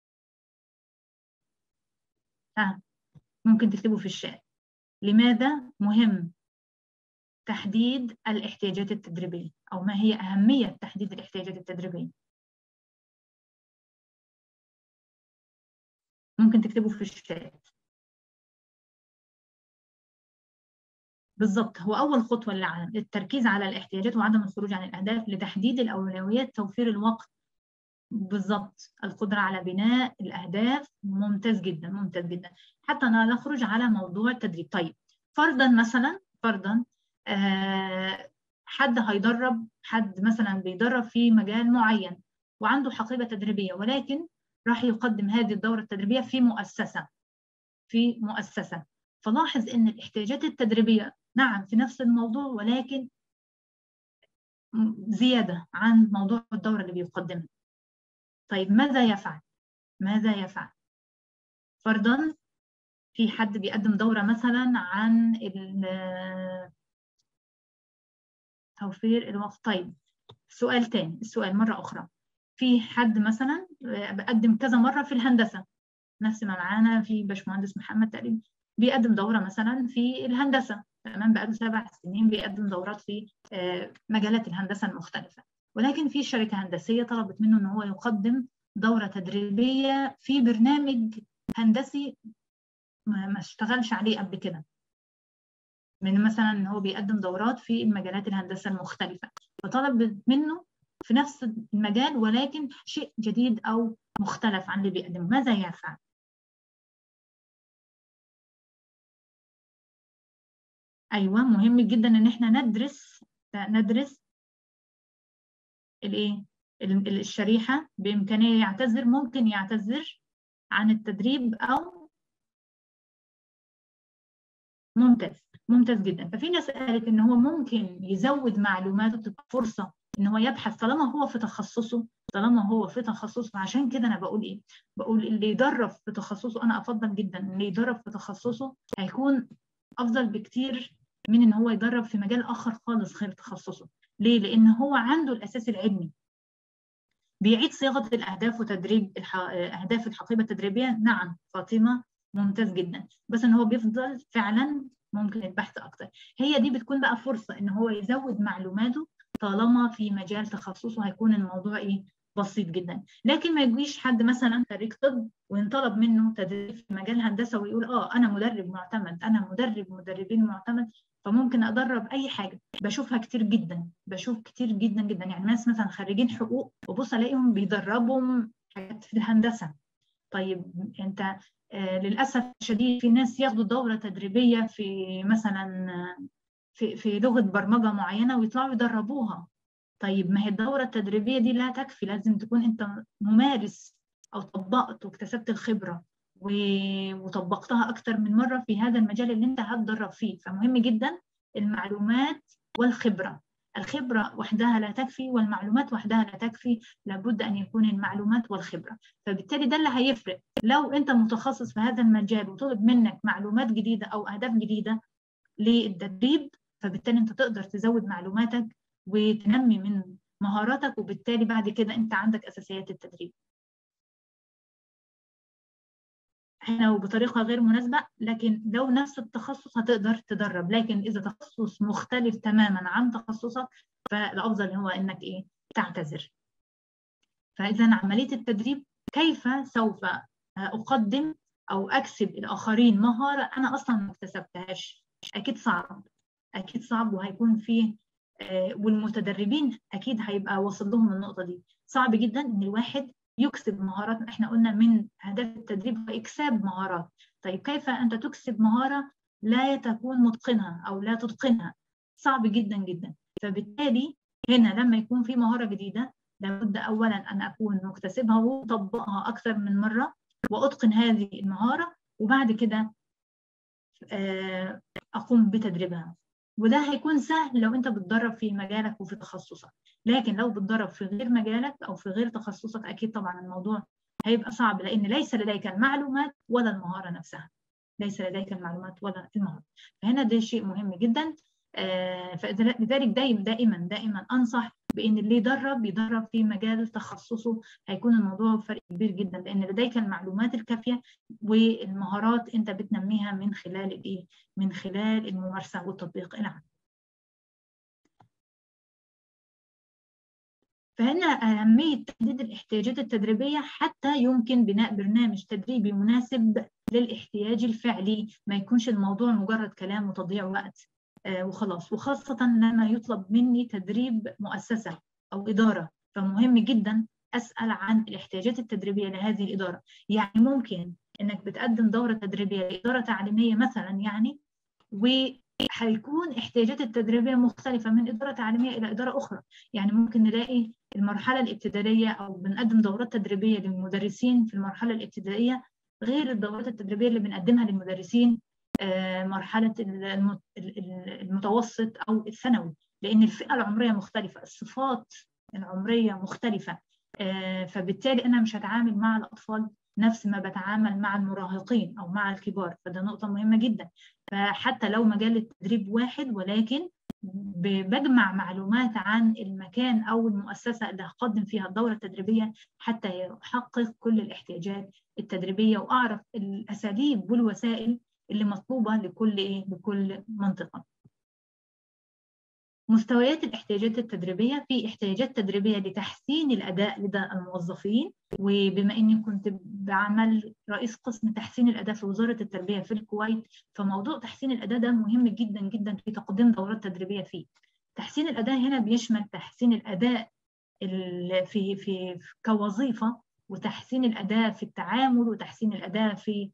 ها ممكن تكتبوا في الشات لماذا مهم تحديد الاحتياجات التدريبية أو ما هي أهمية تحديد الاحتياجات التدريبية ممكن تكتبوا في الشات بالضبط هو أول خطوة للعالم التركيز على الاحتياجات وعدم الخروج عن الأهداف لتحديد الأولويات توفير الوقت بالضبط القدرة على بناء الأهداف ممتاز جدا ممتاز جدا حتى نخرج على موضوع التدريب طيب فرضا مثلا فرضا آه حد هيدرب حد مثلا بيدرب في مجال معين وعنده حقيبة تدريبية ولكن راح يقدم هذه الدورة التدريبية في مؤسسة في مؤسسة فلاحظ ان الاحتياجات التدريبية نعم في نفس الموضوع ولكن زيادة عن موضوع الدورة اللي بيقدمها طيب ماذا يفعل؟ ماذا يفعل؟ فرضا في حد بيقدم دورة مثلا عن توفير الوقت طيب سؤال تاني السؤال مرة أخرى في حد مثلا بقدم كذا مرة في الهندسة نفس ما معانا في باشمهندس محمد تقريبا بيقدم دورة مثلا في الهندسة تمام بقاله سبع سنين بيقدم دورات في مجالات الهندسة المختلفة ولكن في شركة هندسية طلبت منه إن هو يقدم دورة تدريبية في برنامج هندسي ما اشتغلش عليه قبل كده من مثلا ان هو بيقدم دورات في المجالات الهندسه المختلفه فطلب منه في نفس المجال ولكن شيء جديد او مختلف عن اللي بيقدمه ماذا يفعل ايوه مهم جدا ان احنا ندرس ندرس الايه الشريحه بامكانيه يعتذر ممكن يعتذر عن التدريب او ممتاز ممتاز جدا ففي ناس قالت ان هو ممكن يزود معلوماته تبقى فرصه ان هو يبحث طالما هو في تخصصه طالما هو في تخصصه فعشان كده انا بقول ايه بقول اللي يدرب في تخصصه انا افضل جدا اللي يدرب في تخصصه هيكون افضل بكتير من ان هو يدرب في مجال اخر خالص غير تخصصه ليه لان هو عنده الاساس العلمي بيعيد صياغه الاهداف وتدريب الح... اهداف الحقيبه التدريبيه نعم فاطمه ممتاز جدا بس ان هو بيفضل فعلا ممكن البحث اكتر هي دي بتكون بقى فرصه ان هو يزود معلوماته طالما في مجال تخصصه هيكون الموضوع ايه بسيط جدا لكن ما يجيش حد مثلا خريج طب وينطلب منه تدريب في مجال هندسه ويقول اه انا مدرب معتمد انا مدرب مدربين معتمد فممكن ادرب اي حاجه بشوفها كتير جدا بشوف كتير جدا جدا يعني ناس مثلا خريجين حقوق وبص الاقيهم بيدربوا حاجات في الهندسه طيب انت آه للاسف الشديد في ناس ياخدوا دوره تدريبيه في مثلا في في لغه برمجه معينه ويطلعوا يدربوها طيب ما هي الدوره التدريبيه دي لا تكفي لازم تكون انت ممارس او طبقت واكتسبت الخبره وطبقتها اكتر من مره في هذا المجال اللي انت هتدرب فيه فمهم جدا المعلومات والخبره الخبرة وحدها لا تكفي والمعلومات وحدها لا تكفي لابد أن يكون المعلومات والخبرة فبالتالي ده اللي هيفرق لو أنت متخصص في هذا المجال وطلب منك معلومات جديدة أو أهداف جديدة للتدريب فبالتالي أنت تقدر تزود معلوماتك وتنمي من مهاراتك وبالتالي بعد كده أنت عندك أساسيات التدريب هنا وبطريقة غير مناسبة لكن لو نفس التخصص هتقدر تدرب لكن إذا تخصص مختلف تماما عن تخصصك فالأفضل هو إنك إيه تعتذر فإذا عملية التدريب كيف سوف أقدم أو أكسب الآخرين مهارة أنا أصلا ما اكتسبتهاش أكيد صعب أكيد صعب وهيكون فيه والمتدربين أكيد هيبقى وصل لهم النقطة دي صعب جدا إن الواحد يكسب مهارات احنا قلنا من اهداف التدريب اكساب مهارات طيب كيف انت تكسب مهاره لا تكون متقنها او لا تتقنها صعب جدا جدا فبالتالي هنا لما يكون في مهاره جديده لابد اولا ان اكون مكتسبها وطبقها اكثر من مره واتقن هذه المهاره وبعد كده اقوم بتدريبها وده هيكون سهل لو انت بتدرب في مجالك وفي تخصصك لكن لو بتدرب في غير مجالك او في غير تخصصك اكيد طبعا الموضوع هيبقى صعب لان ليس لديك المعلومات ولا المهاره نفسها ليس لديك المعلومات ولا المهاره فهنا ده شيء مهم جدا فلذلك دايما دائما دائما انصح بان اللي يدرب يدرب في مجال تخصصه هيكون الموضوع فرق كبير جدا لان لديك المعلومات الكافيه والمهارات انت بتنميها من خلال الايه من خلال الممارسه والتطبيق العملي فهنا أهمية تحديد الاحتياجات التدريبية حتى يمكن بناء برنامج تدريبي مناسب للاحتياج الفعلي ما يكونش الموضوع مجرد كلام وتضييع وقت آه وخلاص وخاصة لما يطلب مني تدريب مؤسسة أو إدارة فمهم جدا أسأل عن الاحتياجات التدريبية لهذه الإدارة يعني ممكن إنك بتقدم دورة تدريبية لإدارة تعليمية مثلا يعني وهيكون احتياجات التدريبية مختلفة من إدارة تعليمية إلى إدارة أخرى يعني ممكن نلاقي المرحلة الابتدائية أو بنقدم دورات تدريبية للمدرسين في المرحلة الابتدائية غير الدورات التدريبية اللي بنقدمها للمدرسين مرحلة المتوسط أو الثانوي لأن الفئة العمرية مختلفة الصفات العمرية مختلفة فبالتالي أنا مش هتعامل مع الأطفال نفس ما بتعامل مع المراهقين أو مع الكبار فده نقطة مهمة جدا فحتى لو مجال التدريب واحد ولكن بجمع معلومات عن المكان أو المؤسسة اللي هقدم فيها الدورة التدريبية حتى يحقق كل الاحتياجات التدريبية وأعرف الأساليب والوسائل اللي مطلوبة لكل إيه لكل منطقة. مستويات الاحتياجات التدريبية في احتياجات تدريبية لتحسين الأداء لدى الموظفين وبما إني كنت بعمل رئيس قسم تحسين الأداء في وزارة التربية في الكويت فموضوع تحسين الأداء ده مهم جدا جدا في تقديم دورات تدريبية فيه. تحسين الأداء هنا بيشمل تحسين الأداء في في كوظيفة وتحسين الأداء في التعامل وتحسين الأداء في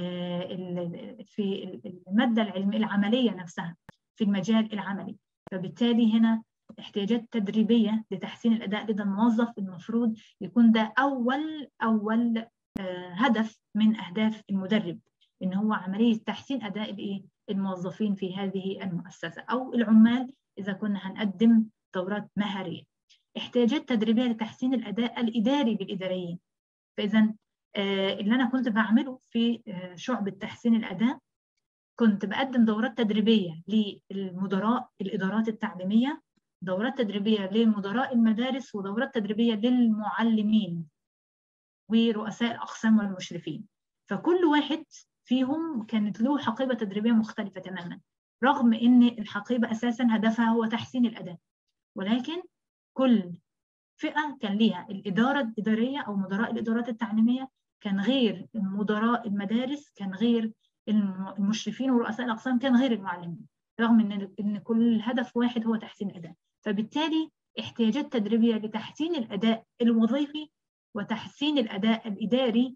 في المادة العلمية العملية نفسها في المجال العملي فبالتالي هنا احتياجات تدريبية لتحسين الأداء لدى الموظف المفروض يكون ده أول أول هدف من أهداف المدرب إن هو عملية تحسين أداء الإيه الموظفين في هذه المؤسسة أو العمال إذا كنا هنقدم دورات مهارية احتياجات تدريبية لتحسين الأداء الإداري للإداريين فإذا اللي أنا كنت بعمله في شعبة تحسين الأداء كنت بقدم دورات تدريبية للمدراء الإدارات التعليمية دورات تدريبية لمدراء المدارس ودورات تدريبية للمعلمين ورؤساء الأقسام والمشرفين فكل واحد فيهم كانت له حقيبة تدريبية مختلفة تماما رغم أن الحقيبة أساسا هدفها هو تحسين الأداء ولكن كل فئة كان ليها الإدارة الإدارية أو مدراء الإدارات التعليمية كان غير مدراء المدارس كان غير المشرفين ورؤساء الأقسام كان غير المعلمين رغم ان ان كل هدف واحد هو تحسين الاداء فبالتالي احتياجات تدريبيه لتحسين الاداء الوظيفي وتحسين الاداء الاداري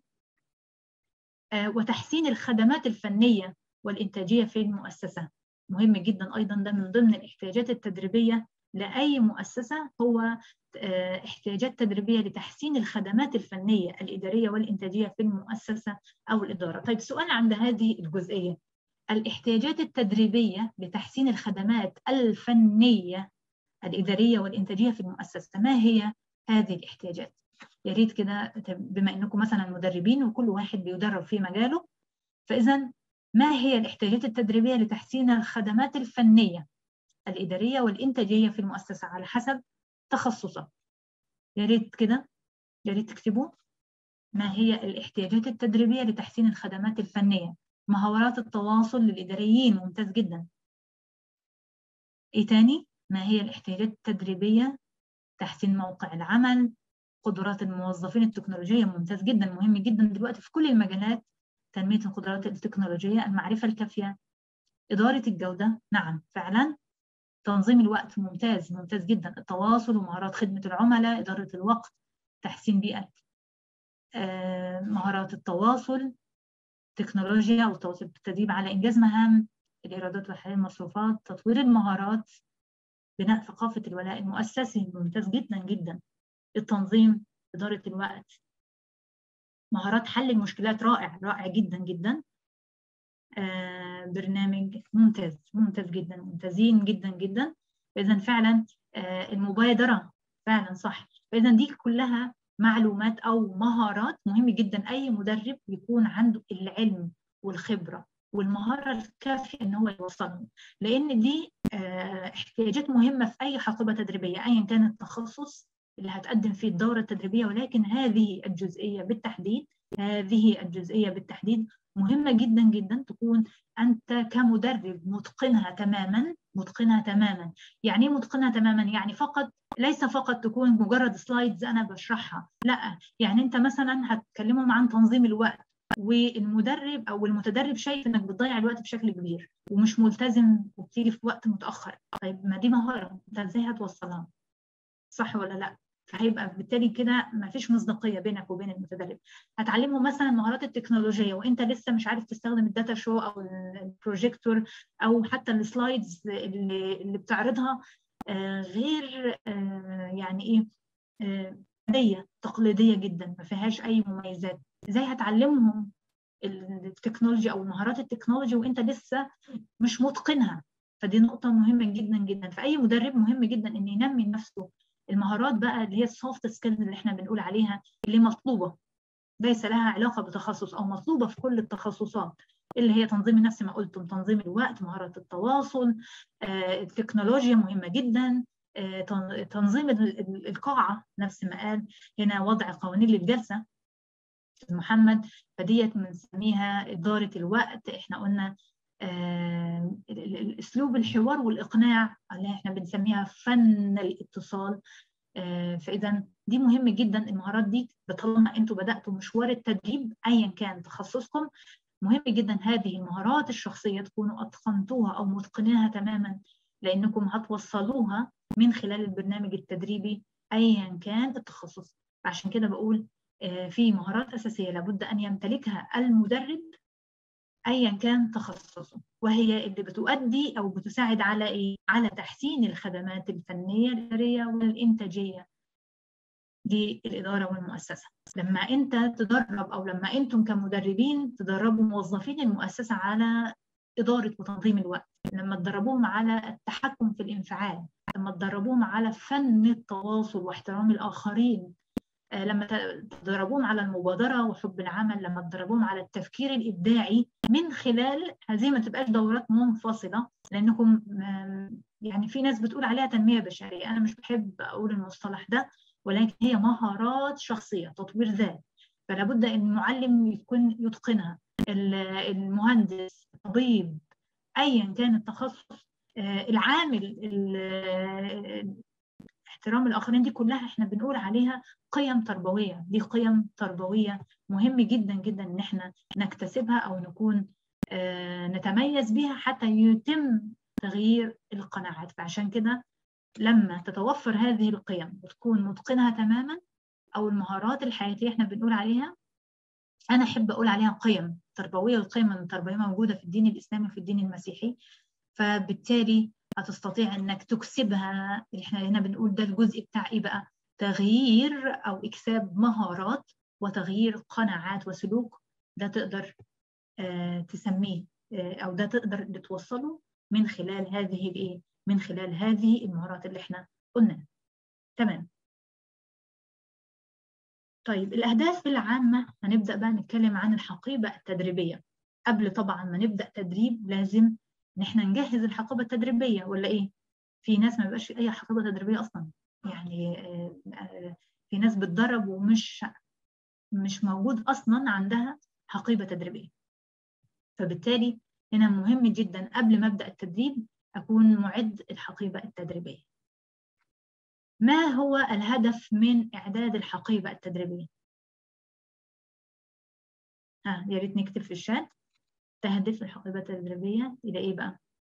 وتحسين الخدمات الفنيه والانتاجيه في المؤسسه مهم جدا ايضا ده من ضمن الاحتياجات التدريبيه لاي مؤسسه هو احتياجات تدريبيه لتحسين الخدمات الفنيه الاداريه والانتاجيه في المؤسسه او الاداره طيب سؤال عند هذه الجزئيه الاحتياجات التدريبية لتحسين الخدمات الفنية الإدارية والإنتاجية في المؤسسة ما هي هذه الاحتياجات؟ يا ريت كده بما إنكم مثلا مدربين وكل واحد بيدرب في مجاله فإذا ما هي الاحتياجات التدريبية لتحسين الخدمات الفنية الإدارية والإنتاجية في المؤسسة على حسب تخصصه يا ريت كده يا ريت تكتبوا ما هي الاحتياجات التدريبية لتحسين الخدمات الفنية مهارات التواصل للإداريين ممتاز جدا إيه تاني؟ ما هي الاحتياجات التدريبية؟ تحسين موقع العمل قدرات الموظفين التكنولوجية ممتاز جدا مهم جدا دلوقتي في كل المجالات تنمية القدرات التكنولوجية المعرفة الكافية إدارة الجودة نعم فعلا تنظيم الوقت ممتاز ممتاز جدا التواصل ومهارات خدمة العملاء إدارة الوقت تحسين بيئة آه، مهارات التواصل تكنولوجيا والتواصل بالتدريب على إنجاز مهام الإيرادات وحل المصروفات تطوير المهارات بناء ثقافة الولاء المؤسسي ممتاز جدا جدا التنظيم إدارة الوقت مهارات حل المشكلات رائع رائع جدا جدا آه برنامج ممتاز ممتاز جدا ممتازين جدا جدا فإذا فعلا آه المبادرة فعلا صح فإذا دي كلها معلومات أو مهارات مهم جدا أي مدرب يكون عنده العلم والخبرة والمهاره الكافيه ان هو يوصلهم لان دي احتياجات مهمه في اي حقيبه تدريبيه ايا كان التخصص اللي هتقدم فيه الدوره التدريبيه ولكن هذه الجزئيه بالتحديد هذه الجزئيه بالتحديد مهمه جدا جدا تكون انت كمدرب متقنها تماما متقنها تماما يعني ايه متقنها تماما يعني فقط ليس فقط تكون مجرد سلايدز انا بشرحها لا يعني انت مثلا هتكلمهم عن تنظيم الوقت والمدرب او المتدرب شايف انك بتضيع الوقت بشكل كبير ومش ملتزم وبتيجي في وقت متاخر طيب ما دي مهاره انت ازاي هتوصلها صح ولا لا فهيبقى بالتالي كده ما فيش مصداقيه بينك وبين المتدرب هتعلمه مثلا مهارات التكنولوجيه وانت لسه مش عارف تستخدم الداتا شو او البروجيكتور او حتى السلايدز اللي, اللي بتعرضها غير يعني ايه عاديه تقليديه جدا ما فيهاش اي مميزات ازاي هتعلمهم التكنولوجيا او مهارات التكنولوجي وانت لسه مش متقنها فدي نقطه مهمه جدا جدا فاي مدرب مهم جدا ان ينمي نفسه المهارات بقى اللي هي السوفت سكيلز اللي احنا بنقول عليها اللي مطلوبه ليس لها علاقه بتخصص او مطلوبه في كل التخصصات اللي هي تنظيم النفس ما قلتم تنظيم الوقت مهارة التواصل التكنولوجيا مهمة جدا تنظيم القاعة نفس ما قال هنا وضع قوانين للجلسة محمد فديت بنسميها إدارة الوقت احنا قلنا اسلوب الحوار والاقناع اللي احنا بنسميها فن الاتصال فاذا دي مهم جدا المهارات دي طالما انتوا بداتوا مشوار التدريب ايا كان تخصصكم مهم جدا هذه المهارات الشخصيه تكونوا اتقنتوها او متقنينها تماما لانكم هتوصلوها من خلال البرنامج التدريبي ايا كان التخصص عشان كده بقول في مهارات اساسيه لابد ان يمتلكها المدرب ايا كان تخصصه وهي اللي بتؤدي او بتساعد على ايه؟ على تحسين الخدمات الفنيه الاداريه والانتاجيه للاداره والمؤسسه. لما انت تدرب او لما انتم كمدربين تدربوا موظفين المؤسسه على اداره وتنظيم الوقت، لما تدربوهم على التحكم في الانفعال، لما تدربوهم على فن التواصل واحترام الاخرين، لما تدربوهم على المبادرة وحب العمل لما تدربوهم على التفكير الإبداعي من خلال هذه ما تبقاش دورات منفصلة لأنكم يعني في ناس بتقول عليها تنمية بشرية أنا مش بحب أقول المصطلح ده ولكن هي مهارات شخصية تطوير ذات فلا بد أن المعلم يكون يتقنها المهندس الطبيب أيا كان التخصص العامل احترام الاخرين دي كلها احنا بنقول عليها قيم تربويه دي قيم تربويه مهم جدا جدا ان احنا نكتسبها او نكون آه نتميز بها حتى يتم تغيير القناعات فعشان كده لما تتوفر هذه القيم وتكون متقنها تماما او المهارات الحياتيه احنا بنقول عليها انا احب اقول عليها قيم تربويه القيم التربويه موجوده في الدين الاسلامي وفي الدين المسيحي فبالتالي هتستطيع انك تكسبها اللي احنا هنا بنقول ده الجزء بتاع ايه بقى تغيير او اكساب مهارات وتغيير قناعات وسلوك ده تقدر آه تسميه آه او ده تقدر توصله من خلال هذه الايه من خلال هذه المهارات اللي احنا قلناها تمام طيب الاهداف العامه هنبدا بقى نتكلم عن الحقيبه التدريبيه قبل طبعا ما نبدا تدريب لازم ان احنا نجهز الحقيبه التدريبيه ولا ايه في ناس ما بيبقاش في اي حقيبه تدريبيه اصلا يعني في ناس بتدرب ومش مش موجود اصلا عندها حقيبه تدريبيه فبالتالي هنا مهم جدا قبل ما ابدا التدريب اكون معد الحقيبه التدريبيه ما هو الهدف من اعداد الحقيبه التدريبيه ها يا ريت نكتب في الشات تهدف الحقيبة التدريبية إلى إيه بقى؟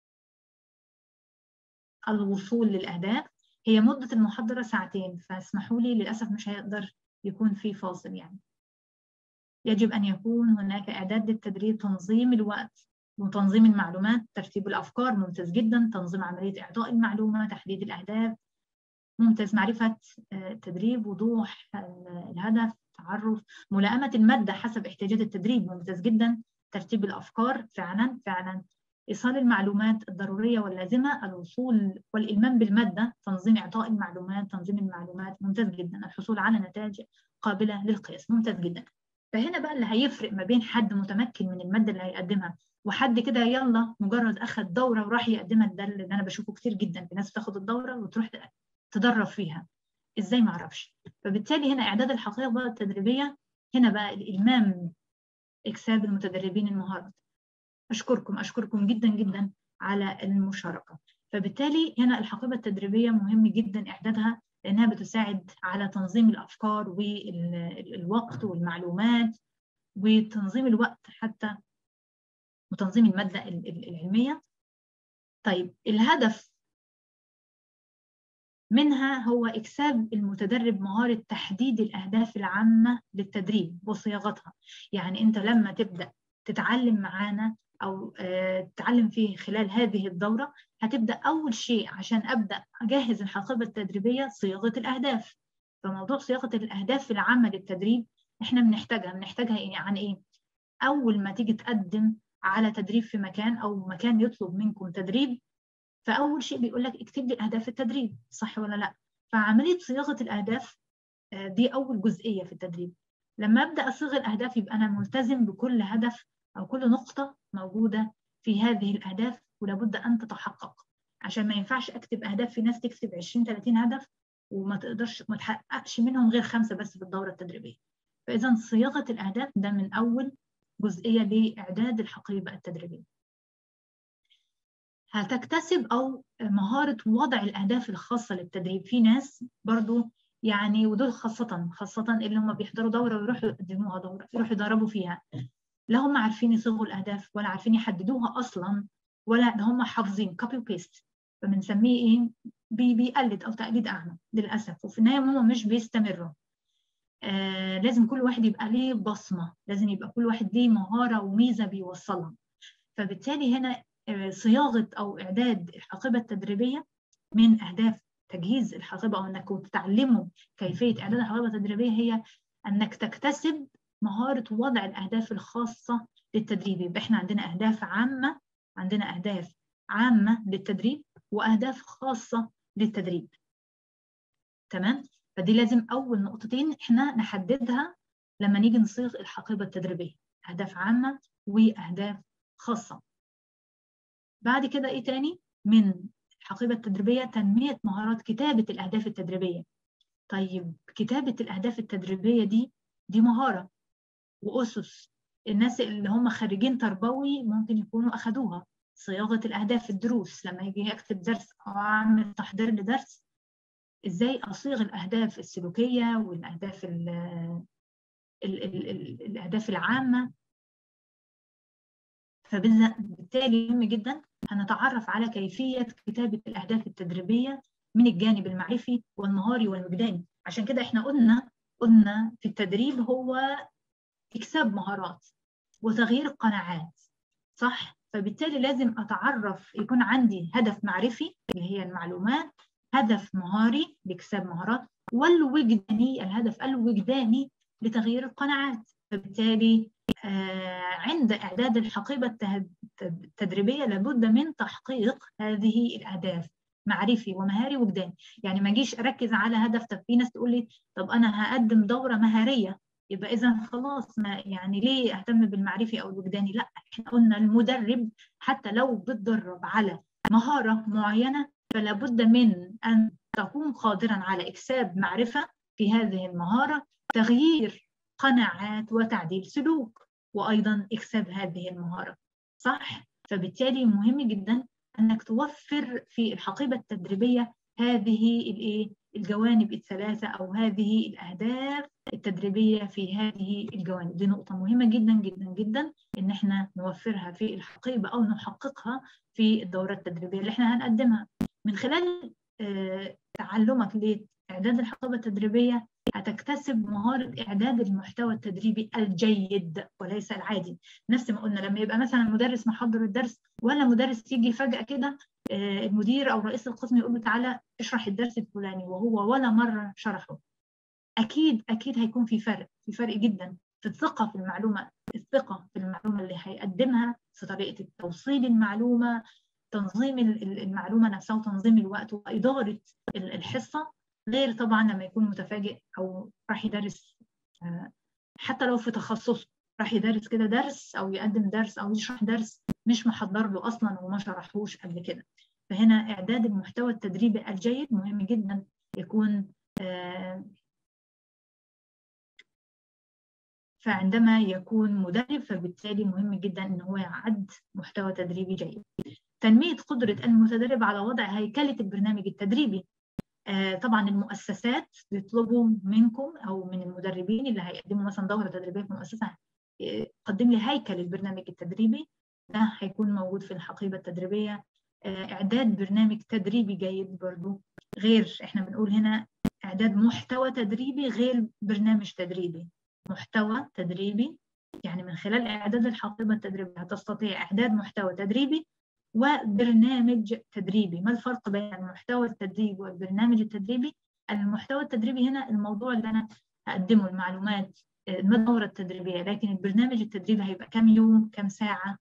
الوصول للأهداف هي مدة المحاضرة ساعتين فاسمحوا لي للأسف مش هيقدر يكون في فاصل يعني يجب أن يكون هناك إعداد للتدريب تنظيم الوقت وتنظيم المعلومات ترتيب الأفكار ممتاز جدا تنظيم عملية إعطاء المعلومة تحديد الأهداف ممتاز معرفة التدريب وضوح الهدف تعرف ملائمة المادة حسب احتياجات التدريب ممتاز جدا ترتيب الأفكار فعلا فعلا إيصال المعلومات الضرورية واللازمة الوصول والإلمام بالمادة تنظيم إعطاء المعلومات تنظيم المعلومات ممتاز جدا الحصول على نتائج قابلة للقياس ممتاز جدا فهنا بقى اللي هيفرق ما بين حد متمكن من الماده اللي هيقدمها وحد كده يلا مجرد اخذ دوره وراح يقدمها ده اللي انا بشوفه كتير جدا في ناس بتاخد الدوره وتروح تدرب فيها ازاي ما اعرفش فبالتالي هنا اعداد الحقيقه التدريبيه هنا بقى الالمام اكساب المتدربين المهارات اشكركم اشكركم جدا جدا على المشاركه فبالتالي هنا الحقيبه التدريبيه مهم جدا اعدادها لانها بتساعد على تنظيم الافكار والوقت والمعلومات وتنظيم الوقت حتى وتنظيم الماده العلميه طيب الهدف منها هو إكساب المتدرب مهارة تحديد الأهداف العامة للتدريب وصياغتها يعني أنت لما تبدأ تتعلم معانا أو تتعلم فيه خلال هذه الدورة هتبدأ أول شيء عشان أبدأ أجهز الحقيبة التدريبية صياغة الأهداف فموضوع صياغة الأهداف العامة للتدريب إحنا بنحتاجها بنحتاجها يعني عن إيه؟ أول ما تيجي تقدم على تدريب في مكان أو مكان يطلب منكم تدريب فاول شيء بيقول لك اكتب لي اهداف التدريب صح ولا لا فعمليه صياغه الاهداف دي اول جزئيه في التدريب لما ابدا اصيغ الاهداف يبقى انا ملتزم بكل هدف او كل نقطه موجوده في هذه الاهداف ولابد ان تتحقق عشان ما ينفعش اكتب اهداف في ناس تكتب 20 30 هدف وما تقدرش ما تحققش منهم غير خمسه بس في الدوره التدريبيه فاذا صياغه الاهداف ده من اول جزئيه لاعداد الحقيبه التدريبيه هتكتسب او مهاره وضع الاهداف الخاصه للتدريب في ناس برضو يعني ودول خاصه خاصه اللي هم بيحضروا دوره ويروحوا يقدموها دوره يروحوا يدربوا فيها لا هم عارفين يصيغوا الاهداف ولا عارفين يحددوها اصلا ولا ده هم حافظين كوبي وبيست فبنسميه ايه بي بيقلد او تقليد اعمى للاسف وفي النهايه هم مش بيستمروا آه لازم كل واحد يبقى ليه بصمه لازم يبقى كل واحد ليه مهاره وميزه بيوصلها فبالتالي هنا صياغه او اعداد الحقيبه التدريبيه من اهداف تجهيز الحقيبه او انكم تتعلموا كيفيه اعداد الحقيبه التدريبيه هي انك تكتسب مهاره وضع الاهداف الخاصه للتدريب يبقى احنا عندنا اهداف عامه عندنا اهداف عامه للتدريب واهداف خاصه للتدريب تمام فدي لازم اول نقطتين احنا نحددها لما نيجي نصيغ الحقيبه التدريبيه اهداف عامه واهداف خاصه بعد كده ايه تاني من الحقيبة التدريبية تنمية مهارات كتابة الأهداف التدريبية طيب كتابة الأهداف التدريبية دي دي مهارة وأسس الناس اللي هم خريجين تربوي ممكن يكونوا أخدوها صياغة الأهداف في الدروس لما يجي أكتب درس أو أعمل تحضير لدرس إزاي أصيغ الأهداف السلوكية والأهداف ال ال ال ال الأهداف العامة فبالتالي مهم جدا هنتعرف على كيفية كتابة الأهداف التدريبية من الجانب المعرفي والمهاري والوجداني عشان كده احنا قلنا قلنا في التدريب هو إكساب مهارات وتغيير قناعات صح؟ فبالتالي لازم أتعرف يكون عندي هدف معرفي اللي هي المعلومات هدف مهاري لاكتساب مهارات والوجداني الهدف الوجداني لتغيير القناعات فبالتالي عند إعداد الحقيبة التدريبية لابد من تحقيق هذه الأهداف معرفي ومهاري وجداني يعني ما اجيش اركز على هدف طب في ناس تقول لي طب انا هقدم دوره مهاريه يبقى اذا خلاص ما يعني ليه اهتم بالمعرفي او الوجداني لا احنا قلنا المدرب حتى لو بتدرب على مهاره معينه فلا بد من ان تكون قادرا على اكساب معرفه في هذه المهاره تغيير قناعات وتعديل سلوك وايضا اكساب هذه المهاره صح فبالتالي مهم جدا انك توفر في الحقيبه التدريبيه هذه الايه الجوانب الثلاثه او هذه الاهداف التدريبيه في هذه الجوانب دي نقطه مهمه جدا جدا جدا ان احنا نوفرها في الحقيبه او نحققها في الدوره التدريبيه اللي احنا هنقدمها من خلال تعلمك لاعداد الحقيبه التدريبيه هتكتسب مهارة إعداد المحتوى التدريبي الجيد وليس العادي نفس ما قلنا لما يبقى مثلا مدرس محضر الدرس ولا مدرس يجي فجأة كده المدير أو رئيس القسم يقول له تعالى اشرح الدرس الفلاني وهو ولا مرة شرحه أكيد أكيد هيكون في فرق في فرق جدا في الثقة في المعلومة الثقة في المعلومة اللي هيقدمها في طريقة توصيل المعلومة تنظيم المعلومة نفسها وتنظيم الوقت وإدارة الحصة غير طبعا لما يكون متفاجئ او راح يدرس حتى لو في تخصصه راح يدرس كده درس او يقدم درس او يشرح درس مش محضر له اصلا وما شرحوش قبل كده فهنا اعداد المحتوى التدريبي الجيد مهم جدا يكون آه فعندما يكون مدرب فبالتالي مهم جدا ان هو يعد محتوى تدريبي جيد تنميه قدره المتدرب على وضع هيكله البرنامج التدريبي آه طبعا المؤسسات بيطلبوا منكم او من المدربين اللي هيقدموا مثلا دوره تدريبيه في مؤسسه قدم لي هيكل البرنامج التدريبي ده هيكون موجود في الحقيبه التدريبيه آه اعداد برنامج تدريبي جيد برضو غير احنا بنقول هنا اعداد محتوى تدريبي غير برنامج تدريبي محتوى تدريبي يعني من خلال إعداد الحقيبة التدريبية هتستطيع إعداد محتوى تدريبي وبرنامج تدريبي ما الفرق بين المحتوى التدريبي والبرنامج التدريبي المحتوى التدريبي هنا الموضوع اللي أنا هقدمه المعلومات الدورة التدريبية لكن البرنامج التدريبي هيبقى كم يوم كم ساعة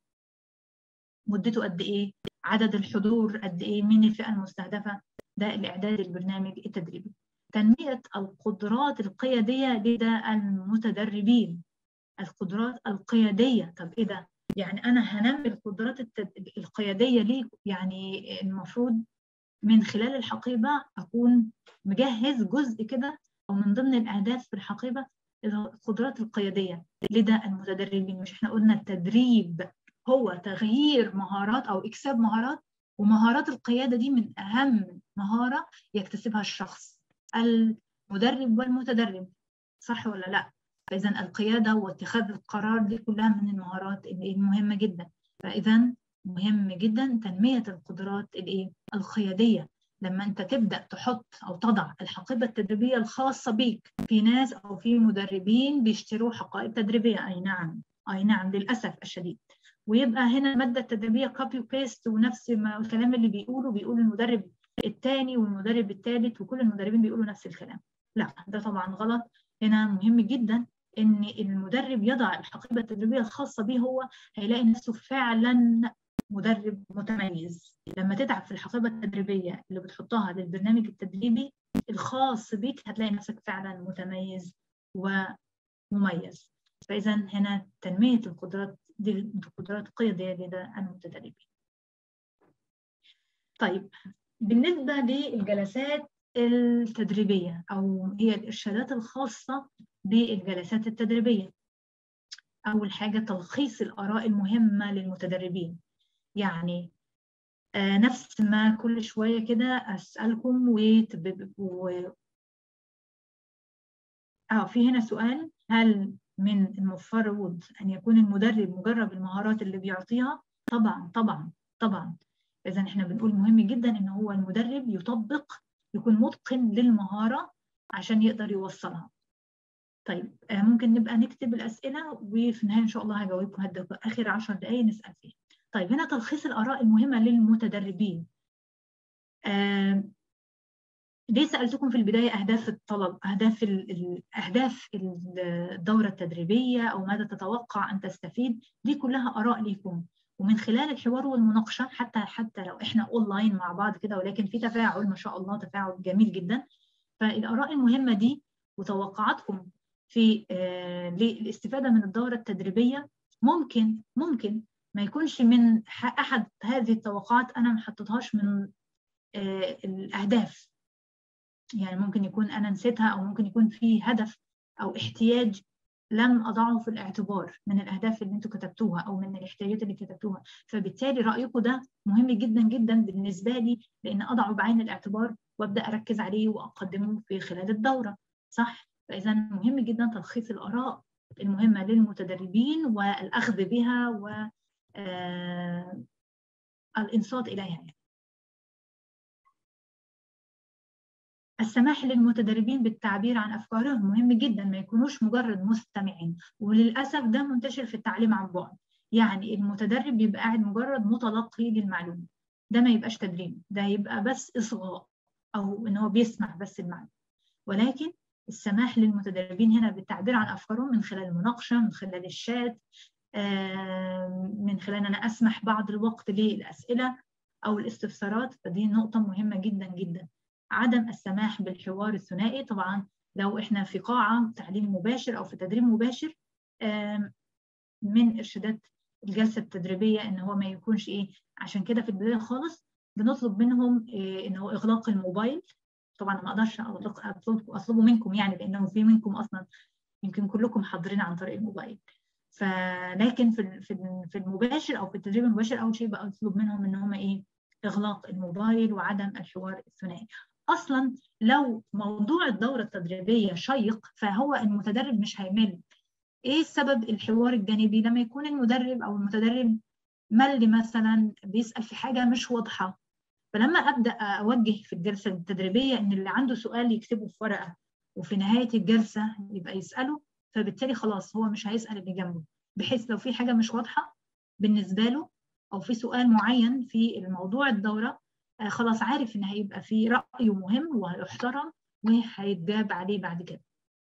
مدته قد إيه عدد الحضور قد إيه مين الفئة المستهدفة ده الإعداد البرنامج التدريبي تنمية القدرات القيادية لدى المتدربين القدرات القيادية طب إيه ده؟ يعني أنا هنمي القدرات التد... القيادية ليه يعني المفروض من خلال الحقيبة أكون مجهز جزء كده أو من ضمن الأهداف في الحقيبة القدرات القيادية لدى المتدربين مش إحنا قلنا التدريب هو تغيير مهارات أو إكساب مهارات ومهارات القيادة دي من أهم مهارة يكتسبها الشخص المدرب والمتدرب صح ولا لا فاذا القياده واتخاذ القرار دي كلها من المهارات المهمه جدا فاذا مهم جدا تنميه القدرات الايه القياديه لما انت تبدا تحط او تضع الحقيبه التدريبيه الخاصه بيك في ناس او في مدربين بيشتروا حقائب تدريبيه اي نعم اي نعم للاسف الشديد ويبقى هنا الماده التدريبيه كوبي وبيست ونفس ما الكلام اللي بيقوله بيقول المدرب الثاني والمدرب الثالث وكل المدربين بيقولوا نفس الكلام لا ده طبعا غلط هنا مهم جدا ان المدرب يضع الحقيبه التدريبيه الخاصه به هو هيلاقي نفسه فعلا مدرب متميز لما تتعب في الحقيبه التدريبيه اللي بتحطها للبرنامج التدريبي الخاص بك هتلاقي نفسك فعلا متميز ومميز فاذا هنا تنميه القدرات دي القدرات القياديه لدى المتدربين طيب بالنسبة للجلسات التدريبية أو هي الإرشادات الخاصة بالجلسات التدريبية أول حاجة تلخيص الآراء المهمة للمتدربين يعني آه نفس ما كل شوية كده أسألكم وتب... و... آه في هنا سؤال هل من المفترض أن يكون المدرب مجرب المهارات اللي بيعطيها؟ طبعا طبعا طبعا إذا إحنا بنقول مهم جدا إن هو المدرب يطبق يكون متقن للمهارة عشان يقدر يوصلها. طيب ممكن نبقى نكتب الأسئلة وفي النهاية إن شاء الله هجاوبكم هدى آخر 10 دقايق نسأل فيها. طيب هنا تلخيص الآراء المهمة للمتدربين. آه ليه سألتكم في البداية أهداف الطلب أهداف أهداف الدورة التدريبية أو ماذا تتوقع أن تستفيد دي كلها آراء ليكم ومن خلال الحوار والمناقشة حتى حتى لو إحنا أونلاين مع بعض كده ولكن في تفاعل ما شاء الله تفاعل جميل جدا فالآراء المهمة دي وتوقعاتكم في آه للاستفادة من الدورة التدريبية ممكن ممكن ما يكونش من أحد هذه التوقعات أنا ما حطيتهاش من آه الأهداف يعني ممكن يكون أنا نسيتها أو ممكن يكون في هدف أو احتياج لم أضعه في الاعتبار من الأهداف اللي أنتوا كتبتوها أو من الاحتياجات اللي كتبتوها فبالتالي رأيكم ده مهم جدا جدا بالنسبة لي لأن أضعه بعين الاعتبار وأبدأ أركز عليه وأقدمه في خلال الدورة صح؟ فإذا مهم جدا تلخيص الآراء المهمة للمتدربين والأخذ بها و آه الإنصات إليها يعني. السماح للمتدربين بالتعبير عن افكارهم مهم جدا ما يكونوش مجرد مستمعين وللاسف ده منتشر في التعليم عن بعد يعني المتدرب بيبقى قاعد مجرد متلقي للمعلومه ده ما يبقاش تدريب ده يبقى بس اصغاء او ان هو بيسمع بس المعلومه ولكن السماح للمتدربين هنا بالتعبير عن افكارهم من خلال المناقشه من خلال الشات من خلال انا اسمح بعض الوقت للاسئله او الاستفسارات فدي نقطه مهمه جدا جدا عدم السماح بالحوار الثنائي طبعا لو احنا في قاعه تعليم مباشر او في تدريب مباشر من ارشادات الجلسه التدريبيه ان هو ما يكونش ايه عشان كده في البدايه خالص بنطلب منهم إيه ان هو اغلاق الموبايل طبعا ما اقدرش اطلب اطلبه منكم يعني لانه في منكم اصلا يمكن كلكم حاضرين عن طريق الموبايل فلكن في في المباشر او في التدريب المباشر اول شيء بقى اطلب منهم ان هم ايه اغلاق الموبايل وعدم الحوار الثنائي اصلا لو موضوع الدوره التدريبيه شيق فهو المتدرب مش هيمل ايه السبب الحوار الجانبي لما يكون المدرب او المتدرب مل مثلا بيسال في حاجه مش واضحه فلما ابدا اوجه في الجلسه التدريبيه ان اللي عنده سؤال يكتبه في ورقه وفي نهايه الجلسه يبقى يساله فبالتالي خلاص هو مش هيسال اللي جنبه بحيث لو في حاجه مش واضحه بالنسبه له او في سؤال معين في الموضوع الدوره آه خلاص عارف ان هيبقى في راي مهم وهيحترم وهيتجاب عليه بعد كده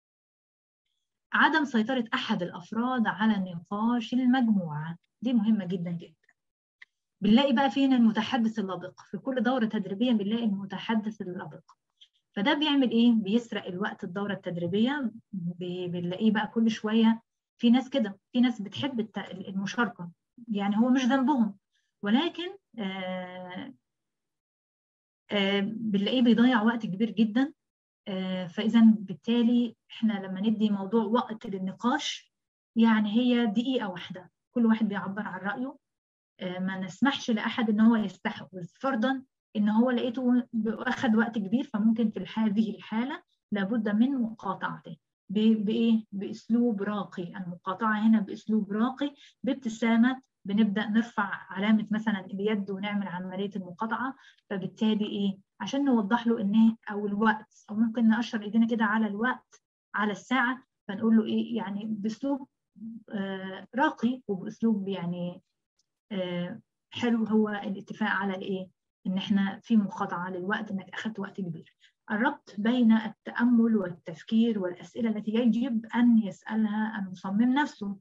عدم سيطرة أحد الأفراد على نقاش المجموعة دي مهمة جدا جدا بنلاقي بقى فينا المتحدث اللبق في كل دورة تدريبية بنلاقي المتحدث اللبق فده بيعمل إيه؟ بيسرق الوقت الدورة التدريبية بنلاقيه بقى كل شوية في ناس كده في ناس بتحب المشاركة يعني هو مش ذنبهم ولكن آه آه بنلاقيه بيضيع وقت كبير جدا فاذا بالتالي احنا لما ندي موضوع وقت للنقاش يعني هي دقيقه واحده كل واحد بيعبر عن رايه ما نسمحش لاحد ان هو يستحوذ فرضا ان هو لقيته اخذ وقت كبير فممكن في هذه الحاله لابد من مقاطعته بايه باسلوب راقي المقاطعه هنا باسلوب راقي بابتسامه بنبدا نرفع علامه مثلا اليد ونعمل عمليه المقاطعه فبالتالي ايه عشان نوضح له ان او الوقت او ممكن ناشر ايدينا كده على الوقت على الساعه فنقول له ايه يعني باسلوب آه راقي وباسلوب يعني آه حلو هو الاتفاق على الايه ان احنا في مقاطعه للوقت انك اخذت وقت كبير الربط بين التامل والتفكير والاسئله التي يجب ان يسالها المصمم نفسه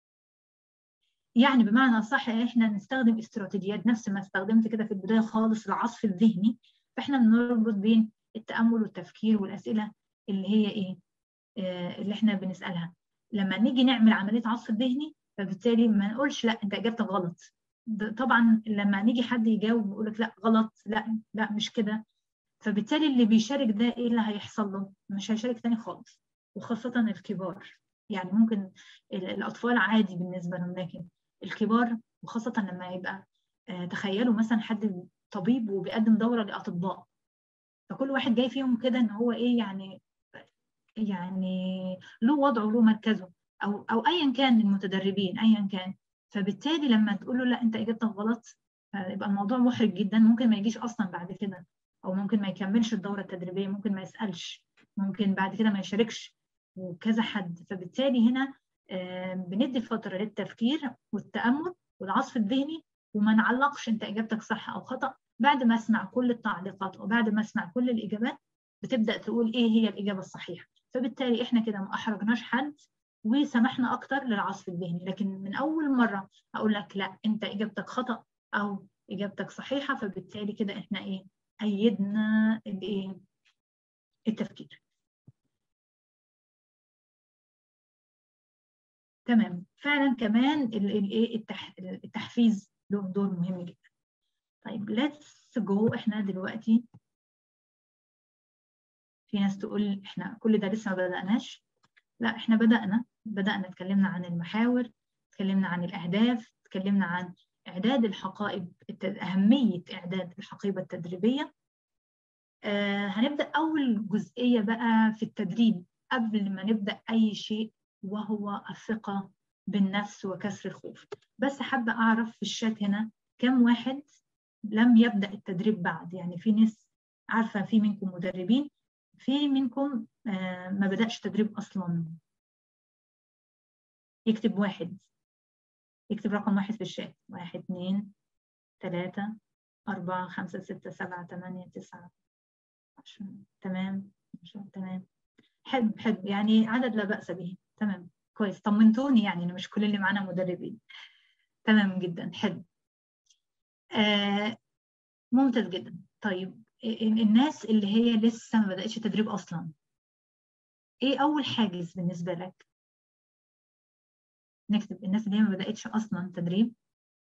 يعني بمعنى صح احنا نستخدم استراتيجيات نفس ما استخدمت كده في البدايه خالص العصف الذهني فاحنا بنربط بين التامل والتفكير والاسئله اللي هي ايه آه اللي احنا بنسالها لما نيجي نعمل عمليه عصف ذهني فبالتالي ما نقولش لا انت اجابتك غلط طبعا لما نيجي حد يجاوب ويقول لك لا غلط لا لا مش كده فبالتالي اللي بيشارك ده ايه اللي هيحصل له مش هيشارك تاني خالص وخاصه الكبار يعني ممكن الاطفال عادي بالنسبه لهم لكن الكبار وخاصه لما يبقى آه تخيلوا مثلا حد طبيب وبيقدم دوره لاطباء فكل واحد جاي فيهم كده ان هو ايه يعني يعني له وضعه له مركزه او او ايا كان المتدربين ايا كان فبالتالي لما تقول له لا انت اجابتك غلط يبقى الموضوع محرج جدا ممكن ما يجيش اصلا بعد كده او ممكن ما يكملش الدوره التدريبيه ممكن ما يسالش ممكن بعد كده ما يشاركش وكذا حد فبالتالي هنا بندي فتره للتفكير والتامل والعصف الذهني وما نعلقش انت اجابتك صح او خطا بعد ما اسمع كل التعليقات وبعد ما اسمع كل الاجابات بتبدا تقول ايه هي الاجابه الصحيحه فبالتالي احنا كده ما احرجناش حد وسمحنا اكتر للعصف الذهني لكن من اول مره اقول لك لا انت اجابتك خطا او اجابتك صحيحه فبالتالي كده احنا ايه ايدنا الايه التفكير تمام فعلا كمان الايه التحفيز له دور مهم جدا طيب let's go احنا دلوقتي في ناس تقول احنا كل ده لسه ما بدأناش لا احنا بدأنا بدأنا اتكلمنا عن المحاور اتكلمنا عن الأهداف اتكلمنا عن إعداد الحقائب أهمية إعداد الحقيبة التدريبية آه هنبدأ أول جزئية بقى في التدريب قبل ما نبدأ أي شيء وهو الثقة بالنفس وكسر الخوف بس حابة أعرف في الشات هنا كم واحد لم يبدأ التدريب بعد يعني في ناس عارفة في منكم مدربين في منكم آه ما بدأش تدريب أصلا يكتب واحد يكتب رقم واحد في الشات واحد اثنين ثلاثة أربعة خمسة ستة سبعة ثمانية تسعة عشرة تمام تمام حلو حلو يعني عدد لا بأس به تمام كويس طمنتوني يعني إن مش كل اللي معانا مدربين تمام جدا حلو آه ممتاز جدا طيب الناس اللي هي لسه ما بدأتش تدريب أصلا ايه اول حاجز بالنسبه لك نكتب الناس اللي هي ما بداتش اصلا تدريب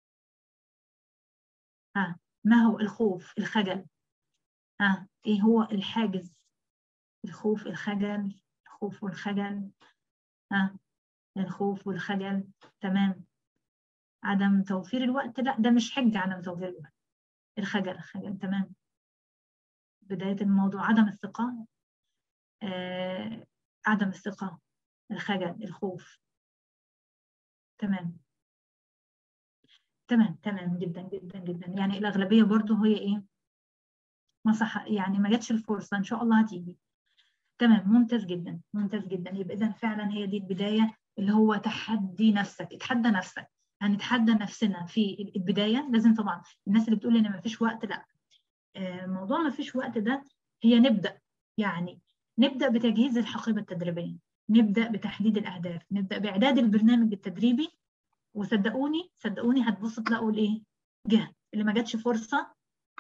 ها ما هو الخوف الخجل ها ايه هو الحاجز الخوف الخجل الخوف والخجل ها الخوف والخجل تمام عدم توفير الوقت لا ده مش حجة عدم توفير الوقت الخجل الخجل تمام بداية الموضوع عدم الثقة آه عدم الثقة الخجل الخوف تمام تمام تمام جدا جدا جدا يعني الأغلبية برضو هي إيه ما صح يعني ما جاتش الفرصة إن شاء الله هتيجي تمام ممتاز جدا ممتاز جدا يبقى إذا فعلا هي دي البداية اللي هو تحدي نفسك اتحدى نفسك هنتحدى نفسنا في البداية لازم طبعا الناس اللي بتقول إن ما فيش وقت لا موضوع ما فيش وقت ده هي نبدأ يعني نبدأ بتجهيز الحقيبة التدريبية نبدأ بتحديد الأهداف نبدأ بإعداد البرنامج التدريبي وصدقوني صدقوني هتبصوا تلاقوا الإيه جه اللي ما جاتش فرصة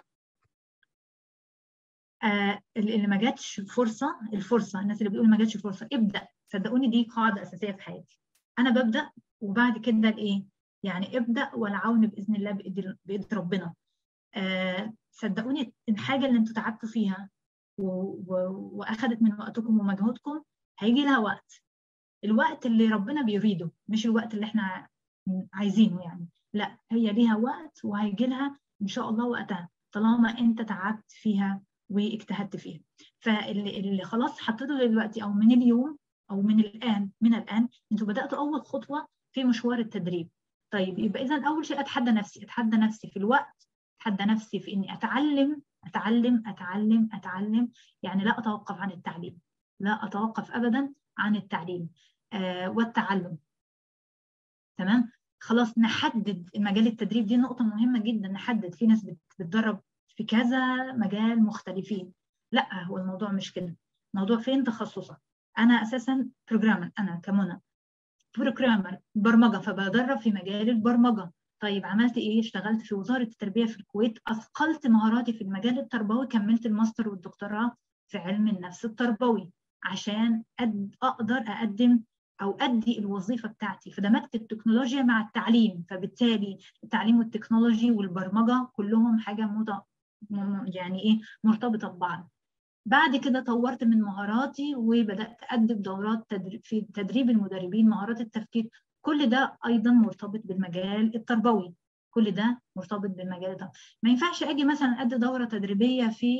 آه اللي ما جاتش فرصة الفرصة الناس اللي بيقولوا ما جاتش فرصة ابدأ صدقوني دي قاعدة أساسية في حياتي أنا ببدأ وبعد كده الإيه يعني ابدأ والعون بإذن الله بإيد بإيد ربنا آه صدقوني الحاجة اللي انتوا تعبتوا فيها و... و... وأخذت من وقتكم ومجهودكم هيجي لها وقت الوقت اللي ربنا بيريده مش الوقت اللي احنا عايزينه يعني لا هي ليها وقت وهيجي لها إن شاء الله وقتها طالما انت تعبت فيها واجتهدت فيها فاللي اللي خلاص حطيته دلوقتي او من اليوم او من الان من الان انتوا بداتوا اول خطوه في مشوار التدريب طيب يبقى اذا اول شيء اتحدى نفسي اتحدى نفسي في الوقت اتحدى نفسي في اني اتعلم اتعلم اتعلم اتعلم يعني لا اتوقف عن التعليم لا اتوقف ابدا عن التعليم آه والتعلم تمام خلاص نحدد مجال التدريب دي نقطه مهمه جدا نحدد في ناس بتدرب في كذا مجال مختلفين لا هو الموضوع مش كده الموضوع فين تخصصك انا اساسا بروجرامر انا كمنى بروجرامر برمجه فبدرب في مجال البرمجه طيب عملت ايه اشتغلت في وزاره التربيه في الكويت اثقلت مهاراتي في المجال التربوي كملت الماستر والدكتوراه في علم النفس التربوي عشان أد... اقدر اقدم او ادي الوظيفه بتاعتي فدمجت التكنولوجيا مع التعليم فبالتالي التعليم والتكنولوجي والبرمجه كلهم حاجه مت... يعني ايه مرتبطه ببعض بعد كده طورت من مهاراتي وبدات اقدم دورات تدريب في تدريب المدربين مهارات التفكير كل ده ايضا مرتبط بالمجال التربوي كل ده مرتبط بالمجال ده ما ينفعش اجي مثلا ادي دوره تدريبيه في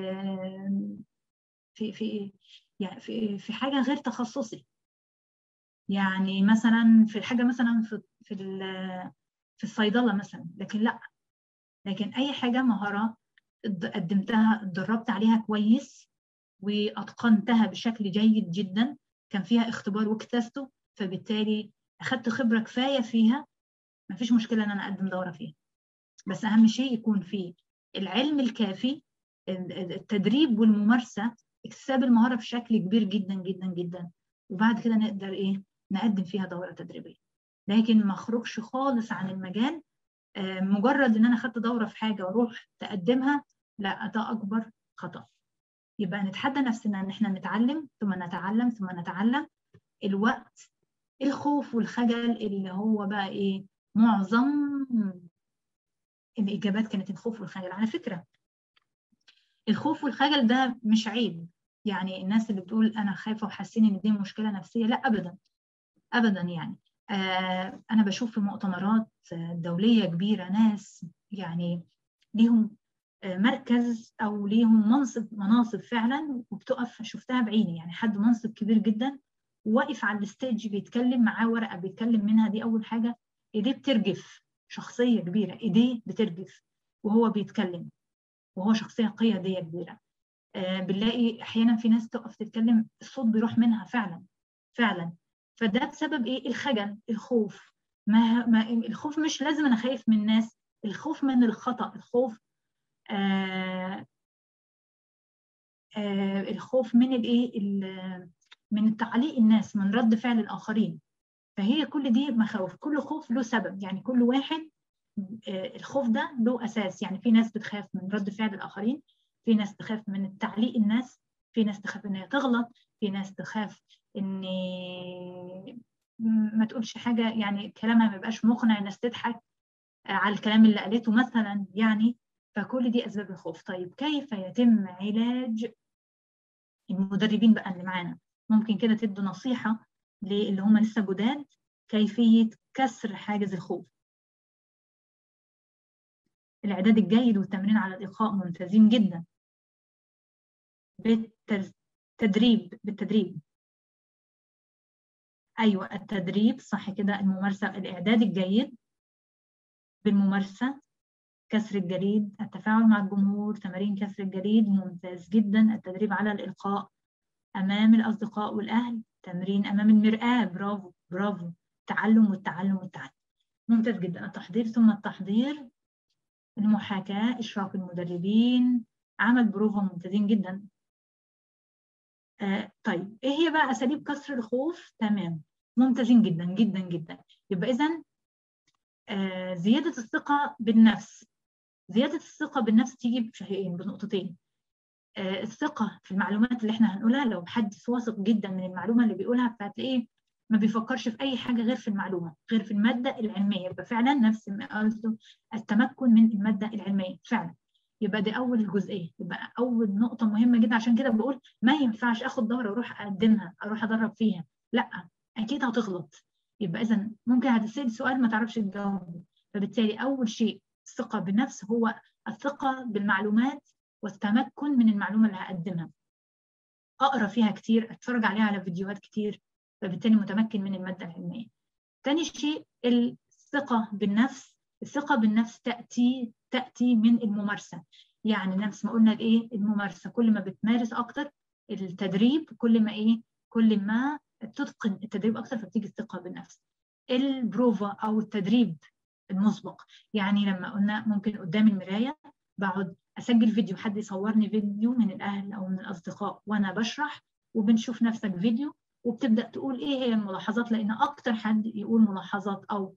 في في يعني في في حاجه غير تخصصي يعني مثلا في الحاجه مثلا في في في الصيدله مثلا لكن لا لكن اي حاجه مهاره قدمتها اتدربت عليها كويس واتقنتها بشكل جيد جدا كان فيها اختبار واجتزته فبالتالي اخدت خبره كفايه فيها ما فيش مشكله ان انا اقدم دوره فيها بس اهم شيء يكون فيه العلم الكافي التدريب والممارسه اكتساب المهاره بشكل كبير جدا جدا جدا وبعد كده نقدر ايه نقدم فيها دوره تدريبيه لكن ما اخرجش خالص عن المجال مجرد ان انا خدت دوره في حاجه واروح تقدمها لا ده اكبر خطا يبقى نتحدى نفسنا ان احنا نتعلم ثم نتعلم ثم نتعلم الوقت الخوف والخجل اللي هو بقى ايه معظم الاجابات كانت الخوف والخجل على فكره الخوف والخجل ده مش عيب يعني الناس اللي بتقول انا خايفه وحاسين ان دي مشكله نفسيه لا ابدا ابدا يعني آه انا بشوف في مؤتمرات دوليه كبيره ناس يعني ليهم مركز او ليهم منصب مناصب فعلا وبتقف شفتها بعيني يعني حد منصب كبير جدا واقف على الستيج بيتكلم معاه ورقه بيتكلم منها دي اول حاجه ايديه بترجف شخصيه كبيره ايديه بترجف وهو بيتكلم وهو شخصيه قياديه كبيره آه بنلاقي احيانا في ناس تقف تتكلم الصوت بيروح منها فعلا فعلا فده بسبب ايه الخجل الخوف ما, ما الخوف مش لازم انا خايف من الناس الخوف من الخطا الخوف آه آه الخوف من الايه من تعليق الناس من رد فعل الاخرين فهي كل دي مخاوف كل خوف له سبب يعني كل واحد الخوف ده له اساس يعني في ناس بتخاف من رد فعل الاخرين في ناس تخاف من تعليق الناس في ناس تخاف ان هي تغلط في ناس تخاف ان ما تقولش حاجه يعني كلامها ما يبقاش مقنع الناس تضحك على الكلام اللي قالته مثلا يعني فكل دي اسباب الخوف طيب كيف يتم علاج المدربين بقى اللي معانا ممكن كده تدوا نصيحه للي هم لسه جداد كيفيه كسر حاجز الخوف الاعداد الجيد والتمرين على الايقاع ممتازين جدا بالتدريب بالتدريب ايوه التدريب صح كده الممارسه الاعداد الجيد بالممارسه كسر الجليد التفاعل مع الجمهور تمارين كسر الجليد ممتاز جدا التدريب على الإلقاء أمام الأصدقاء والأهل تمرين أمام المرآة برافو برافو تعلم والتعلم والتعلم ممتاز جدا التحضير ثم التحضير المحاكاة إشراف المدربين عمل بروفا ممتازين جدا آه طيب إيه هي بقى أساليب كسر الخوف تمام ممتازين جدا جدا جدا يبقى إذا آه زيادة الثقة بالنفس زيادة الثقة بالنفس تيجي بشيئين بنقطتين آه الثقة في المعلومات اللي احنا هنقولها لو حد واثق جدا من المعلومة اللي بيقولها فهتلاقيه ما بيفكرش في أي حاجة غير في المعلومة غير في المادة العلمية يبقى فعلا نفس ما قلته التمكن من المادة العلمية فعلا يبقى دي أول جزئية يبقى أول نقطة مهمة جدا عشان كده بقول ما ينفعش آخد دورة وأروح أقدمها أروح أدرب فيها لا أكيد هتغلط يبقى إذا ممكن هتسأل سؤال ما تعرفش تجاوبه فبالتالي أول شيء الثقة بالنفس هو الثقة بالمعلومات والتمكن من المعلومة اللي هقدمها أقرأ فيها كتير أتفرج عليها على فيديوهات كتير فبالتالي متمكن من المادة العلمية تاني شيء الثقة بالنفس الثقة بالنفس تأتي تأتي من الممارسة يعني نفس ما قلنا الإيه الممارسة كل ما بتمارس أكتر التدريب كل ما إيه كل ما تتقن التدريب أكتر فبتيجي الثقة بالنفس البروفا أو التدريب المسبق يعني لما قلنا ممكن قدام المراية بقعد أسجل فيديو حد يصورني فيديو من الأهل أو من الأصدقاء وأنا بشرح وبنشوف نفسك فيديو وبتبدأ تقول إيه هي الملاحظات لأن أكتر حد يقول ملاحظات أو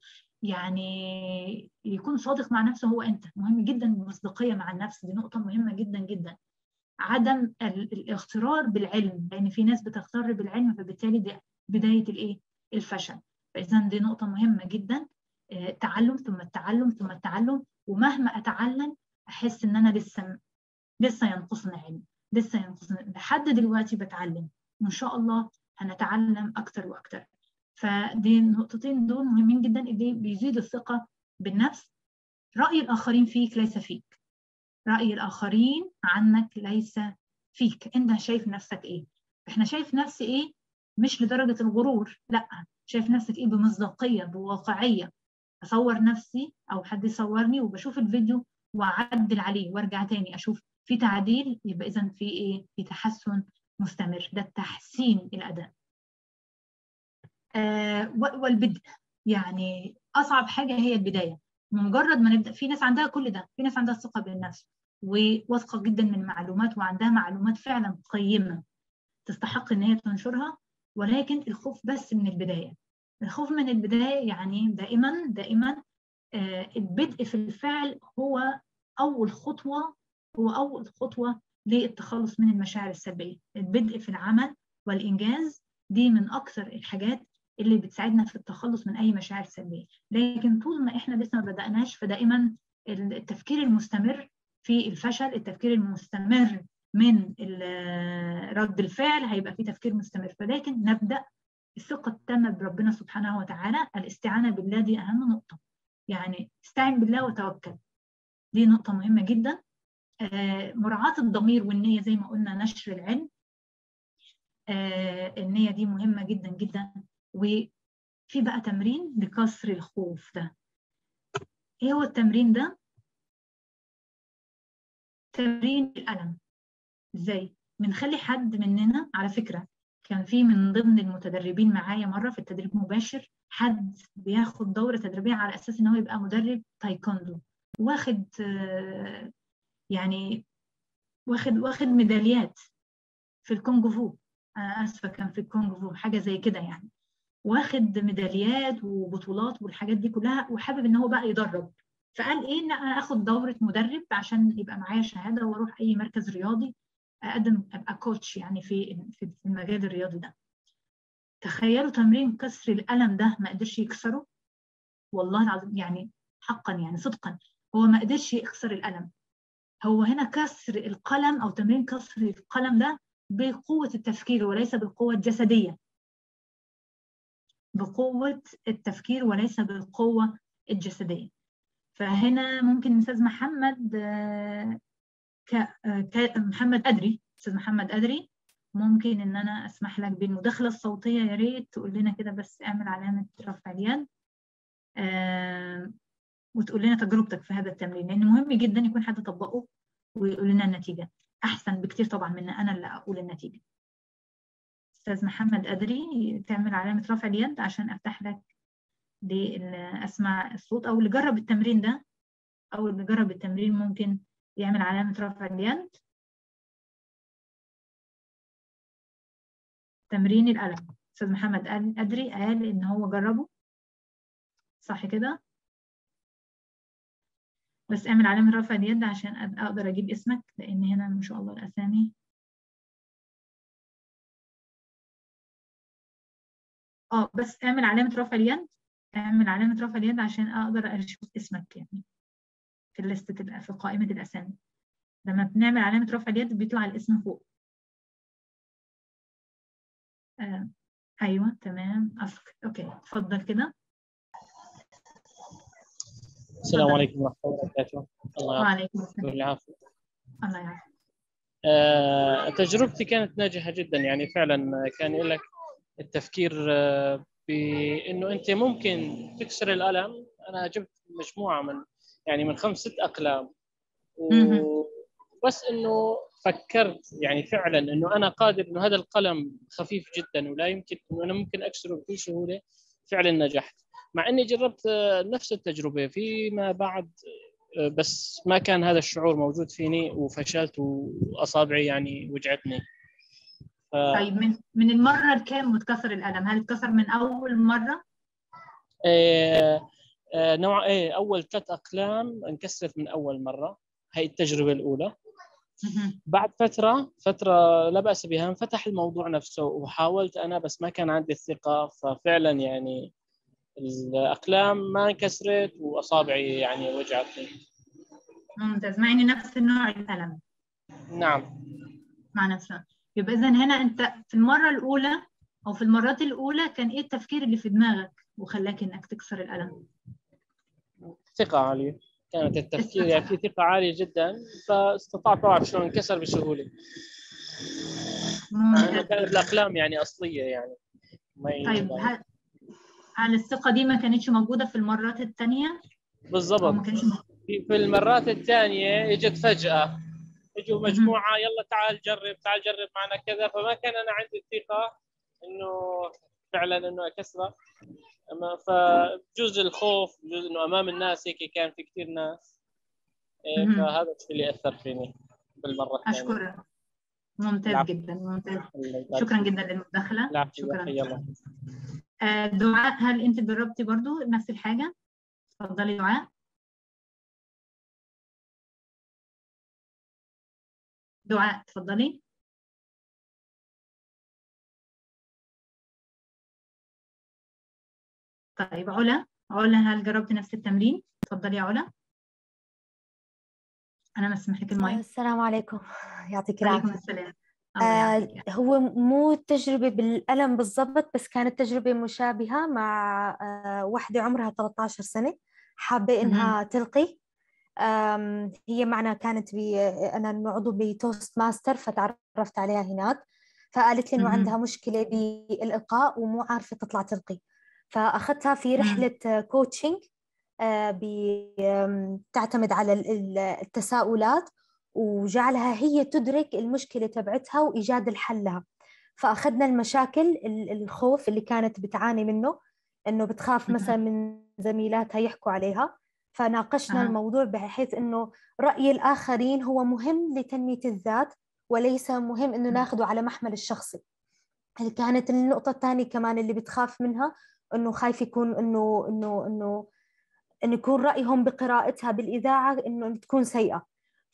يعني يكون صادق مع نفسه هو أنت مهم جدا المصداقية مع النفس دي نقطة مهمة جدا جدا عدم الاغترار بالعلم لأن في ناس بتغتر بالعلم فبالتالي دي بداية الإيه الفشل فإذا دي نقطة مهمة جدا تعلم ثم التعلم ثم التعلم ومهما اتعلم احس ان انا لسه لسه ينقصني علم لسه ينقصني لحد دلوقتي بتعلم وان شاء الله هنتعلم اكتر واكتر فدي النقطتين دول مهمين جدا اللي بيزيد الثقه بالنفس راي الاخرين فيك ليس فيك راي الاخرين عنك ليس فيك انت شايف نفسك ايه احنا شايف نفسي ايه مش لدرجه الغرور لا شايف نفسك ايه بمصداقيه بواقعيه اصور نفسي او حد يصورني وبشوف الفيديو واعدل عليه وارجع تاني اشوف في تعديل يبقى اذا في ايه في تحسن مستمر ده تحسين الاداء آه والبدء يعني اصعب حاجه هي البدايه مجرد ما نبدا في ناس عندها كل ده في ناس عندها ثقه بالنفس وواثقه جدا من المعلومات وعندها معلومات فعلا قيمه تستحق ان هي تنشرها ولكن الخوف بس من البدايه الخوف من البدايه يعني دائما دائما آه البدء في الفعل هو اول خطوه هو اول خطوه للتخلص من المشاعر السلبيه البدء في العمل والانجاز دي من اكثر الحاجات اللي بتساعدنا في التخلص من اي مشاعر سلبيه لكن طول ما احنا لسه ما بداناش فدائما التفكير المستمر في الفشل التفكير المستمر من رد الفعل هيبقى في تفكير مستمر فلكن نبدا الثقه التامه بربنا سبحانه وتعالى الاستعانه بالله دي اهم نقطه يعني استعن بالله وتوكل دي نقطه مهمه جدا آه مراعاه الضمير والنيه زي ما قلنا نشر العلم آه النيه دي مهمه جدا جدا وفي بقى تمرين لكسر الخوف ده ايه هو التمرين ده تمرين الالم ازاي بنخلي حد مننا على فكره كان في من ضمن المتدربين معايا مره في التدريب مباشر حد بياخد دوره تدريبيه على اساس ان هو يبقى مدرب تايكوندو واخد يعني واخد واخد ميداليات في الكونغ فو انا اسفه كان في الكونغ فو حاجه زي كده يعني واخد ميداليات وبطولات والحاجات دي كلها وحابب ان هو بقى يدرب فقال ايه ان انا اخد دوره مدرب عشان يبقى معايا شهاده واروح اي مركز رياضي اقدم ابقى كوتش يعني في في المجال الرياضي ده تخيلوا تمرين كسر القلم ده ما قدرش يكسره والله العظيم يعني حقا يعني صدقا هو ما قدرش يكسر القلم هو هنا كسر القلم او تمرين كسر القلم ده بقوة التفكير وليس بالقوة الجسدية بقوة التفكير وليس بالقوة الجسدية فهنا ممكن أستاذ محمد ك... محمد أدري أستاذ محمد أدري ممكن إن أنا أسمح لك بالمداخلة الصوتية يا ريت تقول لنا كده بس اعمل علامة رفع اليد وتقول لنا تجربتك في هذا التمرين لأن مهم جدا يكون حد طبقه ويقول لنا النتيجة أحسن بكتير طبعا من أنا اللي أقول النتيجة أستاذ محمد أدري تعمل علامة رفع اليد عشان أفتح لك أسمع الصوت أو اللي جرب التمرين ده أو اللي جرب التمرين ممكن يعمل علامة رفع اليد تمرين القلم أستاذ محمد أدري قال إن هو جربه صح كده بس اعمل علامة رفع اليد عشان أقدر أجيب اسمك لأن هنا ما شاء الله الأسامي اه بس اعمل علامة رفع اليد اعمل علامة رفع اليد عشان أقدر أشوف اسمك يعني في الليستة في قائمة الأسامي لما بنعمل علامة رفع اليد بيطلع الاسم فوق آه. أيوة تمام أفك. أوكي اتفضل كده السلام عليكم ورحمة الله وبركاته الله وعليكم السلام العافية الله يعافيك آه، تجربتي كانت ناجحة جدا يعني فعلا كان لك التفكير آه، بانه انت ممكن تكسر القلم انا جبت مجموعه من يعني من خمس ست اقلام وبس انه فكرت يعني فعلا انه انا قادر انه هذا القلم خفيف جدا ولا يمكن انه انا ممكن اكسره بكل سهوله فعلا نجحت مع اني جربت نفس التجربه فيما بعد بس ما كان هذا الشعور موجود فيني وفشلت واصابعي يعني وجعتني ف... طيب من من المره الكام متكسر القلم هل اتكسر من اول مره إيه إيه نوع ايه اول ثلاث اقلام انكسرت من اول مره هي التجربه الاولى بعد فتره فتره لا باس بها انفتح الموضوع نفسه وحاولت انا بس ما كان عندي الثقه ففعلا يعني الاقلام ما انكسرت واصابعي يعني وجعتني ممتاز مع ان نفس النوع القلم نعم مع نفس يبقى اذا هنا انت في المره الاولى او في المرات الاولى كان ايه التفكير اللي في دماغك وخلاك انك تكسر القلم ثقه عاليه كانت التفكير يعني في ثقه عاليه جدا فاستطعت اعرف شلون انكسر بسهوله كانت الاقلام يعني اصليه يعني ما طيب هل هل الثقه دي ما كانتش موجوده في المرات الثانيه بالضبط في المرات الثانيه اجت فجاه اجوا مجموعه يلا تعال جرب تعال جرب معنا كذا فما كان انا عندي الثقه انه فعلا انه اكسره فبجوز الخوف بجوز انه امام الناس هيك كان في كثير ناس إيه فهذا الشيء اللي اثر فيني بالمره الثانيه اشكرك ممتاز العفو. جدا ممتاز شكرا جدا للمداخله العفو. شكرا يلا. آه دعاء هل انت جربتي برضو نفس الحاجه اتفضلي دعاء دعاء اتفضلي طيب علا علا هل جربت نفس التمرين اتفضلي يا علا انا مسمح لك المايك السلام عليكم يعطيك وعليكم العافيه السلام آه هو مو تجربة بالألم بالضبط بس كانت تجربة مشابهة مع آه واحدة عمرها 13 سنة حابة إنها تلقي هي معنا كانت بي أنا عضو بتوست ماستر فتعرفت عليها هناك فقالت لي إنه عندها مشكلة بالإلقاء ومو عارفة تطلع تلقي فأخذتها في رحلة كوتشنج تعتمد على التساؤلات وجعلها هي تدرك المشكلة تبعتها وإيجاد الحل لها فأخذنا المشاكل الخوف اللي كانت بتعاني منه إنه بتخاف مثلا من زميلاتها يحكوا عليها فناقشنا أه. الموضوع بحيث إنه رأي الآخرين هو مهم لتنمية الذات وليس مهم إنه ناخده على محمل الشخصي كانت النقطة الثانية كمان اللي بتخاف منها إنه خايف يكون إنه إنه إنه إنه يكون رأيهم بقراءتها بالإذاعة إنه تكون سيئة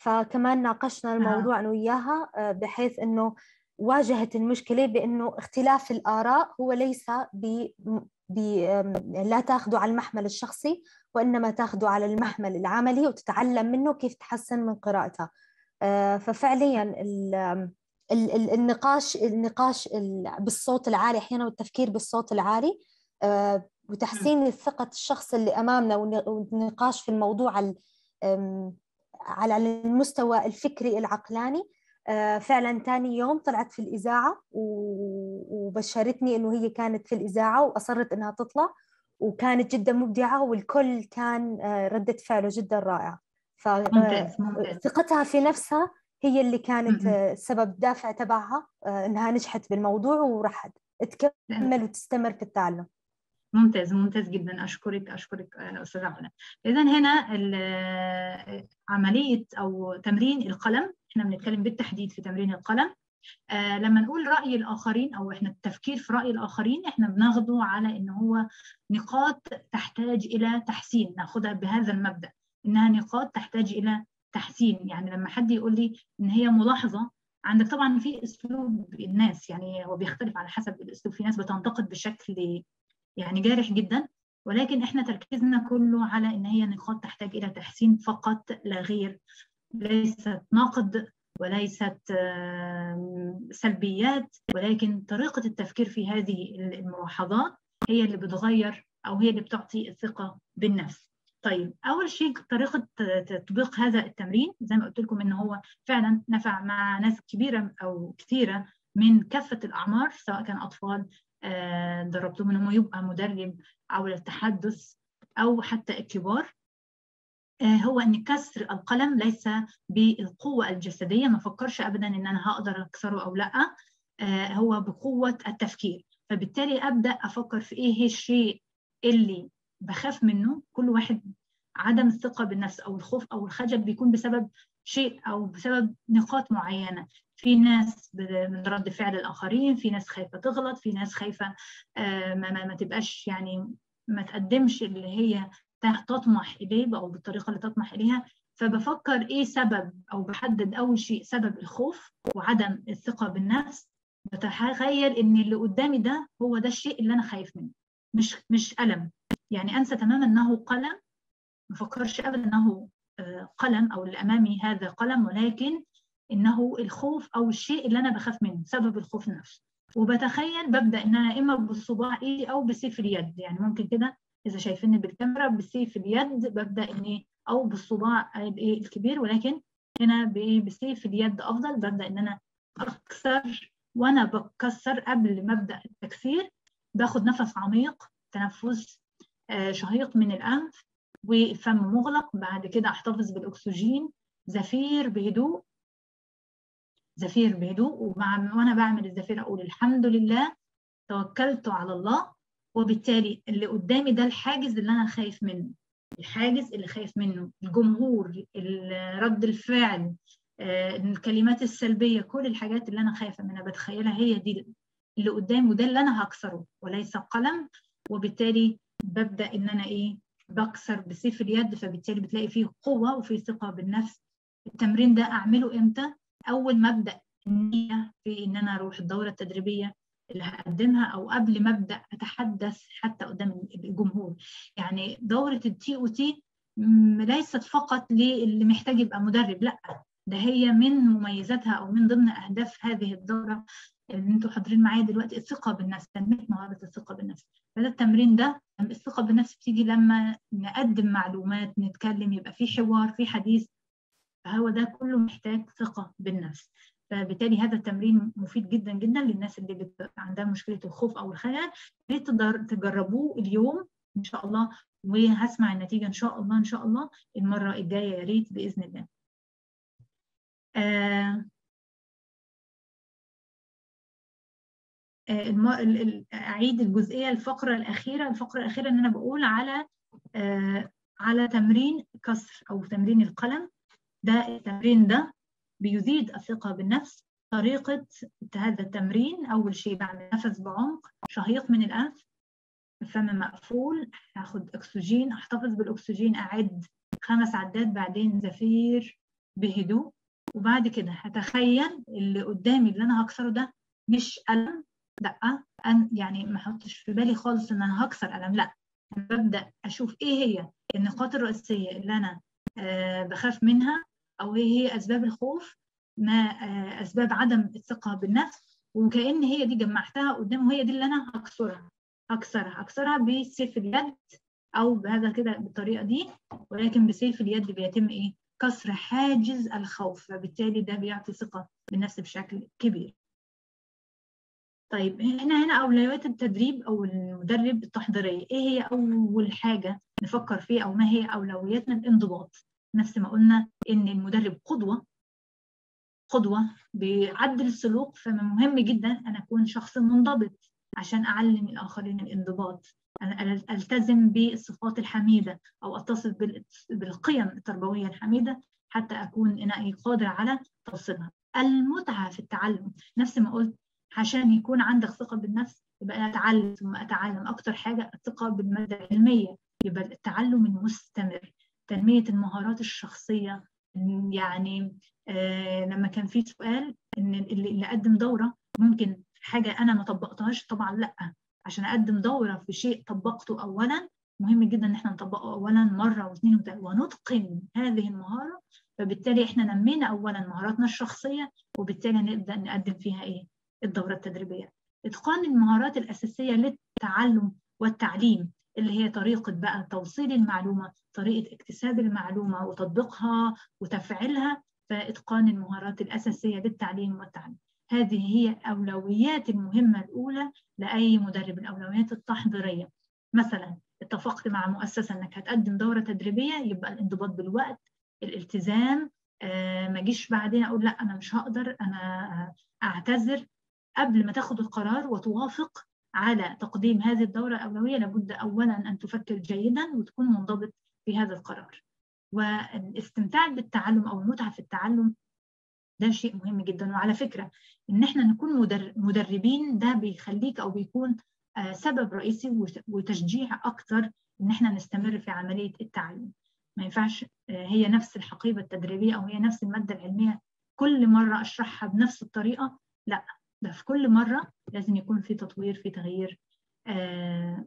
فكمان ناقشنا الموضوع أنا وياها آه، بحيث أنه واجهت المشكلة بأنه اختلاف الآراء هو ليس ب ب لا تاخذه على المحمل الشخصي وإنما تاخذه على المحمل العملي وتتعلم منه كيف تحسن من قراءتها آه، ففعليا النقاش النقاش بالصوت العالي احيانا والتفكير بالصوت العالي آه، وتحسين ثقة الشخص اللي أمامنا والنقاش في الموضوع على المستوى الفكري العقلاني آه، فعلا ثاني يوم طلعت في الإذاعة وبشرتني إنه هي كانت في الإذاعة وأصرت إنها تطلع وكانت جدا مبدعة والكل كان آه، ردة فعله جدا رائعة فثقتها في نفسها هي اللي كانت السبب دافع تبعها إنها نجحت بالموضوع وراح تكمل وتستمر في التعلم ممتاز ممتاز جدا اشكرك اشكرك استاذه علا اذا هنا عمليه او تمرين القلم احنا بنتكلم بالتحديد في تمرين القلم آه لما نقول راي الاخرين او احنا التفكير في راي الاخرين احنا بناخده على ان هو نقاط تحتاج الى تحسين ناخدها بهذا المبدا انها نقاط تحتاج الى تحسين يعني لما حد يقول لي ان هي ملاحظه عندك طبعا في اسلوب الناس يعني هو بيختلف على حسب الاسلوب في ناس بتنتقد بشكل يعني جارح جدا ولكن احنا تركيزنا كله على ان هي نقاط تحتاج الى تحسين فقط لا غير ليست نقد وليست سلبيات ولكن طريقه التفكير في هذه الملاحظات هي اللي بتغير او هي اللي بتعطي الثقه بالنفس طيب اول شيء طريقه تطبيق هذا التمرين زي ما قلت لكم ان هو فعلا نفع مع ناس كبيره او كثيره من كافه الاعمار سواء كان اطفال آه، دربتهم انه يبقى مدرب او التحدث او حتى الكبار آه، هو ان كسر القلم ليس بالقوه الجسديه ما فكرش ابدا ان انا هقدر اكسره او لا آه، هو بقوه التفكير فبالتالي ابدا افكر في ايه الشيء اللي بخاف منه كل واحد عدم الثقه بالنفس او الخوف او الخجل بيكون بسبب شيء او بسبب نقاط معينه في ناس من رد فعل الاخرين في ناس خايفه تغلط في ناس خايفه آه، ما, ما, ما تبقاش يعني ما تقدمش اللي هي تطمح اليه او بالطريقه اللي تطمح اليها فبفكر ايه سبب او بحدد اول شيء سبب الخوف وعدم الثقه بالنفس بتخيل ان اللي قدامي ده هو ده الشيء اللي انا خايف منه مش مش الم يعني انسى تماما انه قلم ما فكرش ابدا انه آه، قلم او اللي امامي هذا قلم ولكن انه الخوف او الشيء اللي انا بخاف منه سبب الخوف نفسه وبتخيل ببدا ان انا اما بالصباع ايدي او بسيف اليد يعني ممكن كده اذا شايفيني بالكاميرا بسيف اليد ببدا اني او بالصباع الايه الكبير ولكن هنا بسيف اليد افضل ببدا ان انا اكسر وانا بكسر قبل ما ابدا التكسير باخد نفس عميق تنفس آه، شهيق من الانف وفم مغلق بعد كده احتفظ بالاكسجين زفير بهدوء زفير بهدوء ومع وانا بعمل الزفير اقول الحمد لله توكلت على الله وبالتالي اللي قدامي ده الحاجز اللي انا خايف منه الحاجز اللي خايف منه الجمهور رد الفعل آه، الكلمات السلبيه كل الحاجات اللي انا خايفه منها بتخيلها هي دي اللي قدامي وده اللي انا هكسره وليس قلم وبالتالي ببدا ان انا ايه بكسر بسيف اليد فبالتالي بتلاقي فيه قوه وفيه ثقه بالنفس التمرين ده اعمله امتى اول ما ابدا النيه في ان انا اروح الدوره التدريبيه اللي هقدمها او قبل ما ابدا اتحدث حتى قدام الجمهور يعني دوره التي او تي ليست فقط للي محتاج يبقى مدرب لا ده هي من مميزاتها او من ضمن اهداف هذه الدوره اللي انتوا حاضرين معايا دلوقتي الثقه بالنفس تنميه مهاره الثقه بالنفس فده التمرين ده الثقه بالنفس بتيجي لما نقدم معلومات نتكلم يبقى في حوار في حديث فهو ده كله محتاج ثقة بالنفس فبالتالي هذا التمرين مفيد جدا جدا للناس اللي عندها مشكلة الخوف أو الخجل تقدر تجربوه اليوم إن شاء الله وهسمع النتيجة إن شاء الله إن شاء الله المرة الجاية يا ريت بإذن الله. آه اعيد الجزئيه الفقره الاخيره الفقره الاخيره ان انا بقول على آه على تمرين كسر او تمرين القلم ده التمرين ده بيزيد الثقة بالنفس طريقة هذا التمرين أول شيء بعمل نفس بعمق شهيق من الأنف الفم مقفول هاخد أكسجين أحتفظ بالأكسجين أعد خمس عدات بعدين زفير بهدوء وبعد كده هتخيل اللي قدامي اللي انا هكسره ده مش ألم لا أن يعني ما احطش في بالي خالص ان انا هكسر ألم لا أنا ببدأ اشوف ايه هي النقاط الرئيسية اللي انا آه بخاف منها او ايه هي اسباب الخوف ما آه اسباب عدم الثقة بالنفس وكأن هي دي جمعتها قدام وهي دي اللي انا هكسرها هكسرها هكسرها بسيف اليد او بهذا كده بالطريقة دي ولكن بسيف اليد بيتم ايه كسر حاجز الخوف فبالتالي ده بيعطي ثقة بالنفس بشكل كبير طيب هنا هنا أولويات التدريب أو المدرب التحضيرية إيه هي أول حاجة نفكر فيها أو ما هي أولوياتنا الانضباط نفس ما قلنا إن المدرب قدوة قدوة بيعدل السلوك فمن مهم جدا أن أكون شخص منضبط عشان أعلم الآخرين الانضباط أنا ألتزم بالصفات الحميدة أو أتصف بالقيم التربوية الحميدة حتى أكون أنا قادر على توصيلها المتعة في التعلم نفس ما قلت عشان يكون عندك ثقة بالنفس يبقى أنا أتعلم ثم أتعلم أكتر حاجة الثقة بالمادة العلمية يبقى التعلم المستمر تنمية المهارات الشخصية يعني آه لما كان في سؤال إن اللي, اللي قدم دورة ممكن حاجة أنا ما طبقتهاش طبعا لأ عشان أقدم دورة في شيء طبقته أولا مهم جدا إن احنا نطبقه أولا مرة واثنين وثلاثة ونتقن هذه المهارة فبالتالي احنا نمينا أولا مهاراتنا الشخصية وبالتالي نبدأ نقدم فيها إيه الدورة التدريبية إتقان المهارات الأساسية للتعلم والتعليم اللي هي طريقة بقى توصيل المعلومة طريقة اكتساب المعلومة وتطبيقها وتفعيلها فإتقان المهارات الأساسية للتعليم والتعليم هذه هي أولويات المهمة الأولى لأي مدرب الأولويات التحضيرية مثلا اتفقت مع مؤسسة أنك هتقدم دورة تدريبية يبقى الانضباط بالوقت الالتزام آه ما جيش بعدين أقول لا أنا مش هقدر أنا أعتذر قبل ما تاخد القرار وتوافق على تقديم هذه الدورة الأولوية لابد أولا أن تفكر جيدا وتكون منضبط في هذا القرار والاستمتاع بالتعلم أو المتعة في التعلم ده شيء مهم جدا وعلى فكرة إن احنا نكون مدربين ده بيخليك أو بيكون سبب رئيسي وتشجيع أكتر إن احنا نستمر في عملية التعلم ما ينفعش هي نفس الحقيبة التدريبية أو هي نفس المادة العلمية كل مرة أشرحها بنفس الطريقة لا ده في كل مرة لازم يكون في تطوير في تغيير آه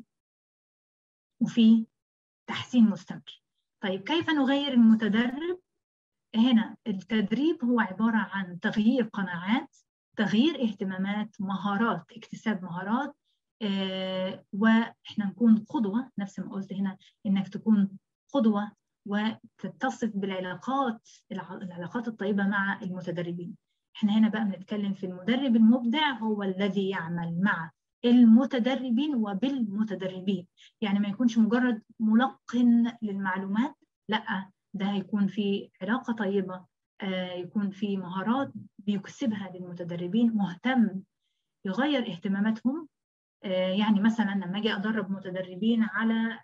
وفي تحسين مستمر طيب كيف نغير المتدرب هنا التدريب هو عبارة عن تغيير قناعات تغيير اهتمامات مهارات اكتساب مهارات آه واحنا نكون قدوة نفس ما قلت هنا انك تكون قدوة وتتصف بالعلاقات العلاقات الطيبة مع المتدربين احنا هنا بقى بنتكلم في المدرب المبدع هو الذي يعمل مع المتدربين وبالمتدربين يعني ما يكونش مجرد ملقن للمعلومات لا ده هيكون في علاقة طيبة آه يكون في مهارات بيكسبها للمتدربين مهتم يغير اهتماماتهم آه يعني مثلا لما اجي ادرب متدربين على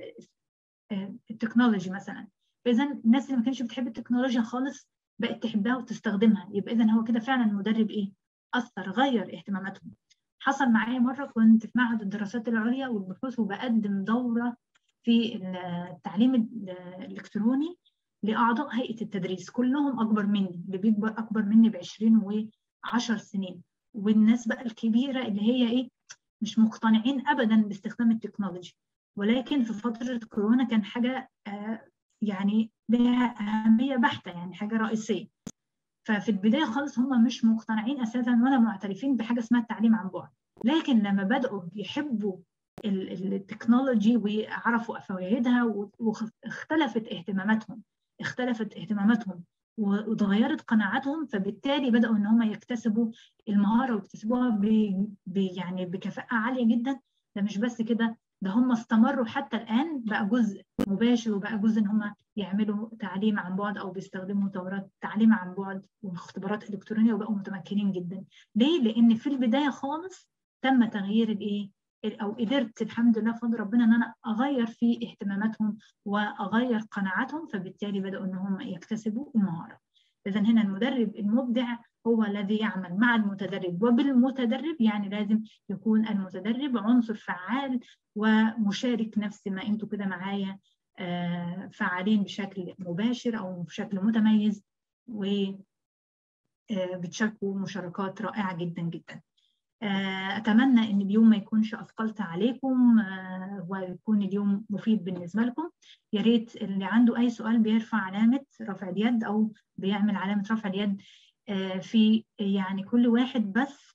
آه التكنولوجي مثلا فاذا الناس اللي ما كانتش بتحب التكنولوجيا خالص بقت تحبها وتستخدمها يبقى اذا هو كده فعلا المدرب ايه اثر غير اهتماماتهم حصل معايا مره كنت في معهد الدراسات العليا والبحوث وبقدم دوره في التعليم الالكتروني لاعضاء هيئه التدريس كلهم اكبر مني اللي بيكبر اكبر مني ب 20 و10 سنين والناس بقى الكبيره اللي هي ايه مش مقتنعين ابدا باستخدام التكنولوجي ولكن في فتره كورونا كان حاجه آه يعني لها أهمية بحتة يعني حاجة رئيسية ففي البداية خالص هم مش مقتنعين أساسا ولا معترفين بحاجة اسمها التعليم عن بعد لكن لما بدأوا يحبوا التكنولوجي وعرفوا فوائدها واختلفت اهتماماتهم اختلفت اهتماماتهم وتغيرت قناعاتهم فبالتالي بدأوا ان هم يكتسبوا المهارة ويكتسبوها ب يعني بكفاءة عالية جدا ده مش بس كده ده هم استمروا حتى الآن بقى جزء مباشر وبقى جزء إن هم يعملوا تعليم عن بعد أو بيستخدموا دورات تعليم عن بعد واختبارات إلكترونية وبقوا متمكنين جدا. ليه؟ لأن في البداية خالص تم تغيير الإيه؟ أو قدرت الحمد لله بفضل ربنا إن أنا أغير في اهتماماتهم وأغير قناعاتهم فبالتالي بدأوا إن هم يكتسبوا المهارة. إذا هنا المدرب المبدع هو الذي يعمل مع المتدرب وبالمتدرب يعني لازم يكون المتدرب عنصر فعال ومشارك نفس ما انتوا كده معايا فعالين بشكل مباشر او بشكل متميز و بتشاركوا مشاركات رائعة جدا جدا أتمنى إن اليوم ما يكونش أثقلت عليكم ويكون اليوم مفيد بالنسبة لكم يا ريت اللي عنده أي سؤال بيرفع علامة رفع اليد أو بيعمل علامة رفع اليد في يعني كل واحد بس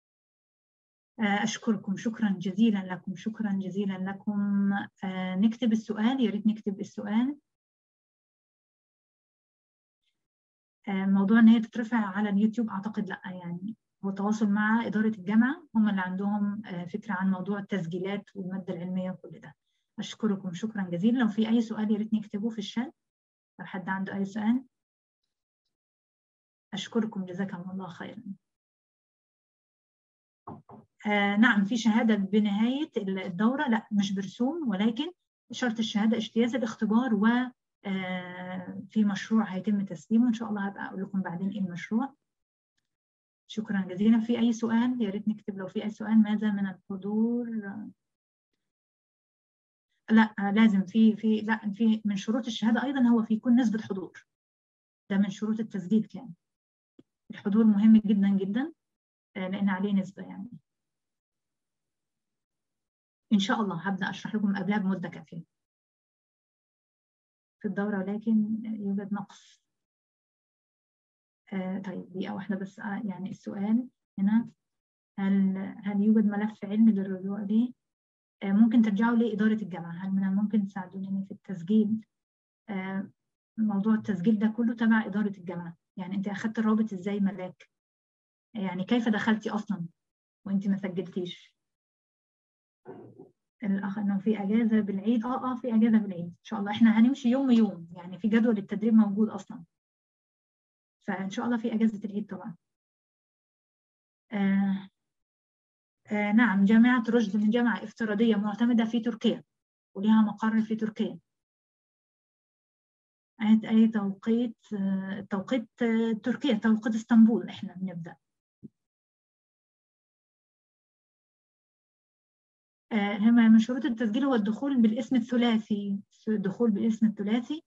أشكركم شكرا جزيلا لكم شكرا جزيلا لكم نكتب السؤال يا ريت نكتب السؤال موضوع ان هي تترفع على اليوتيوب اعتقد لا يعني هو التواصل مع اداره الجامعه هم اللي عندهم فكره عن موضوع التسجيلات والماده العلميه وكل ده اشكركم شكرا جزيلا لو في اي سؤال يا ريت نكتبه في الشات لو حد عنده اي سؤال اشكركم جزاكم الله خيرا آه نعم في شهاده بنهايه الدوره لا مش برسوم ولكن شرط الشهاده اجتياز الاختبار و في مشروع هيتم تسليمه ان شاء الله هبقى اقول لكم بعدين ايه المشروع شكرا جزيلا في اي سؤال يا ريت نكتب لو في اي سؤال ماذا من الحضور لا لازم في في لا في من شروط الشهاده ايضا هو في يكون نسبه حضور ده من شروط التسجيل كان الحضور مهم جدا جدا لان عليه نسبه يعني ان شاء الله هبدا اشرح لكم قبلها بمده كافيه في الدورة ولكن يوجد نقص آه طيب دقيقة واحدة بس آه يعني السؤال هنا هل هل يوجد ملف علمي للرجوع ليه؟ آه ممكن ترجعوا لإدارة الجامعة هل من الممكن تساعدونني في التسجيل؟ آه موضوع التسجيل ده كله تبع إدارة الجامعة يعني أنت أخدت الرابط إزاي ملاك؟ يعني كيف دخلتي أصلا وأنت ما سجلتيش؟ الاخ انه في اجازه بالعيد اه اه في اجازه بالعيد ان شاء الله احنا هنمشي يوم يوم يعني في جدول التدريب موجود اصلا فان شاء الله في اجازه العيد طبعا آه آه نعم جامعه رشد من جامعه افتراضيه معتمده في تركيا ولها مقر في تركيا أي أي توقيت آه توقيت آه تركيا توقيت اسطنبول احنا بنبدأ هما من شروط التسجيل هو الدخول بالاسم الثلاثي الدخول بالاسم الثلاثي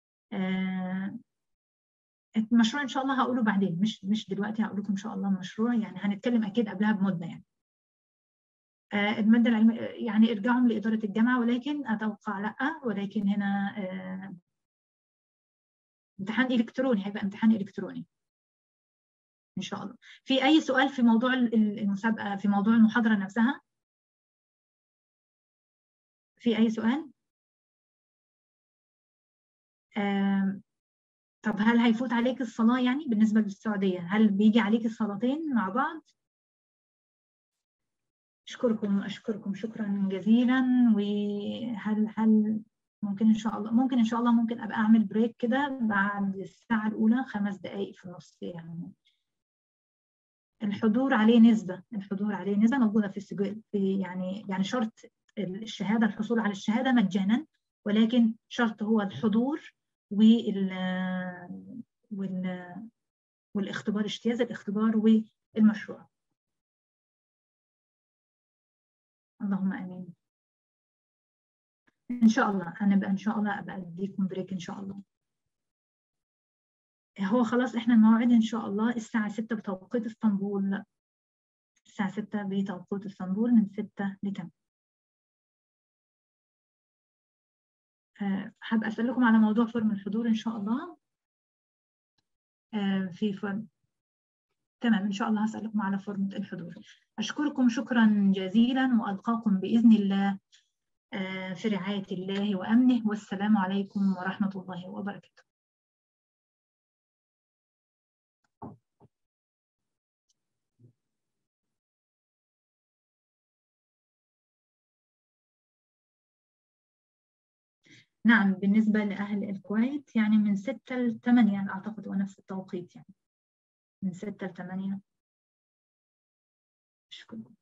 المشروع ان شاء الله هقوله بعدين مش مش دلوقتي هقول لكم ان شاء الله المشروع يعني هنتكلم اكيد قبلها بمده يعني الماده العلميه يعني ارجعهم لاداره الجامعه ولكن اتوقع لا ولكن هنا امتحان الكتروني هيبقى امتحان الكتروني ان شاء الله في اي سؤال في موضوع المسابقه في موضوع المحاضره نفسها في أي سؤال؟ طب هل هيفوت عليك الصلاة يعني بالنسبة للسعودية؟ هل بيجي عليك الصلاتين مع بعض؟ أشكركم أشكركم شكرا جزيلا وهل هل ممكن إن شاء الله ممكن إن شاء الله ممكن أبقى أعمل بريك كده بعد الساعة الأولى خمس دقايق في النص يعني الحضور عليه نسبة الحضور عليه نسبة موجودة في السجل في يعني يعني شرط الشهاده الحصول على الشهاده مجانا ولكن شرط هو الحضور وال وال والاختبار اجتياز الاختبار والمشروع اللهم امين ان شاء الله هنبقى ان شاء الله ابقى اديكم بريك ان شاء الله هو خلاص احنا الموعد ان شاء الله الساعه 6 بتوقيت اسطنبول الساعه 6 بتوقيت اسطنبول من 6 ل 8 هبقى اسالكم على موضوع فورم الحضور ان شاء الله في فورم تمام ان شاء الله هسالكم على فورم الحضور اشكركم شكرا جزيلا والقاكم باذن الله في رعايه الله وامنه والسلام عليكم ورحمه الله وبركاته نعم بالنسبة لأهل الكويت يعني من ستة لثمانية أعتقد هو نفس التوقيت يعني من ستة لثمانية أشكركم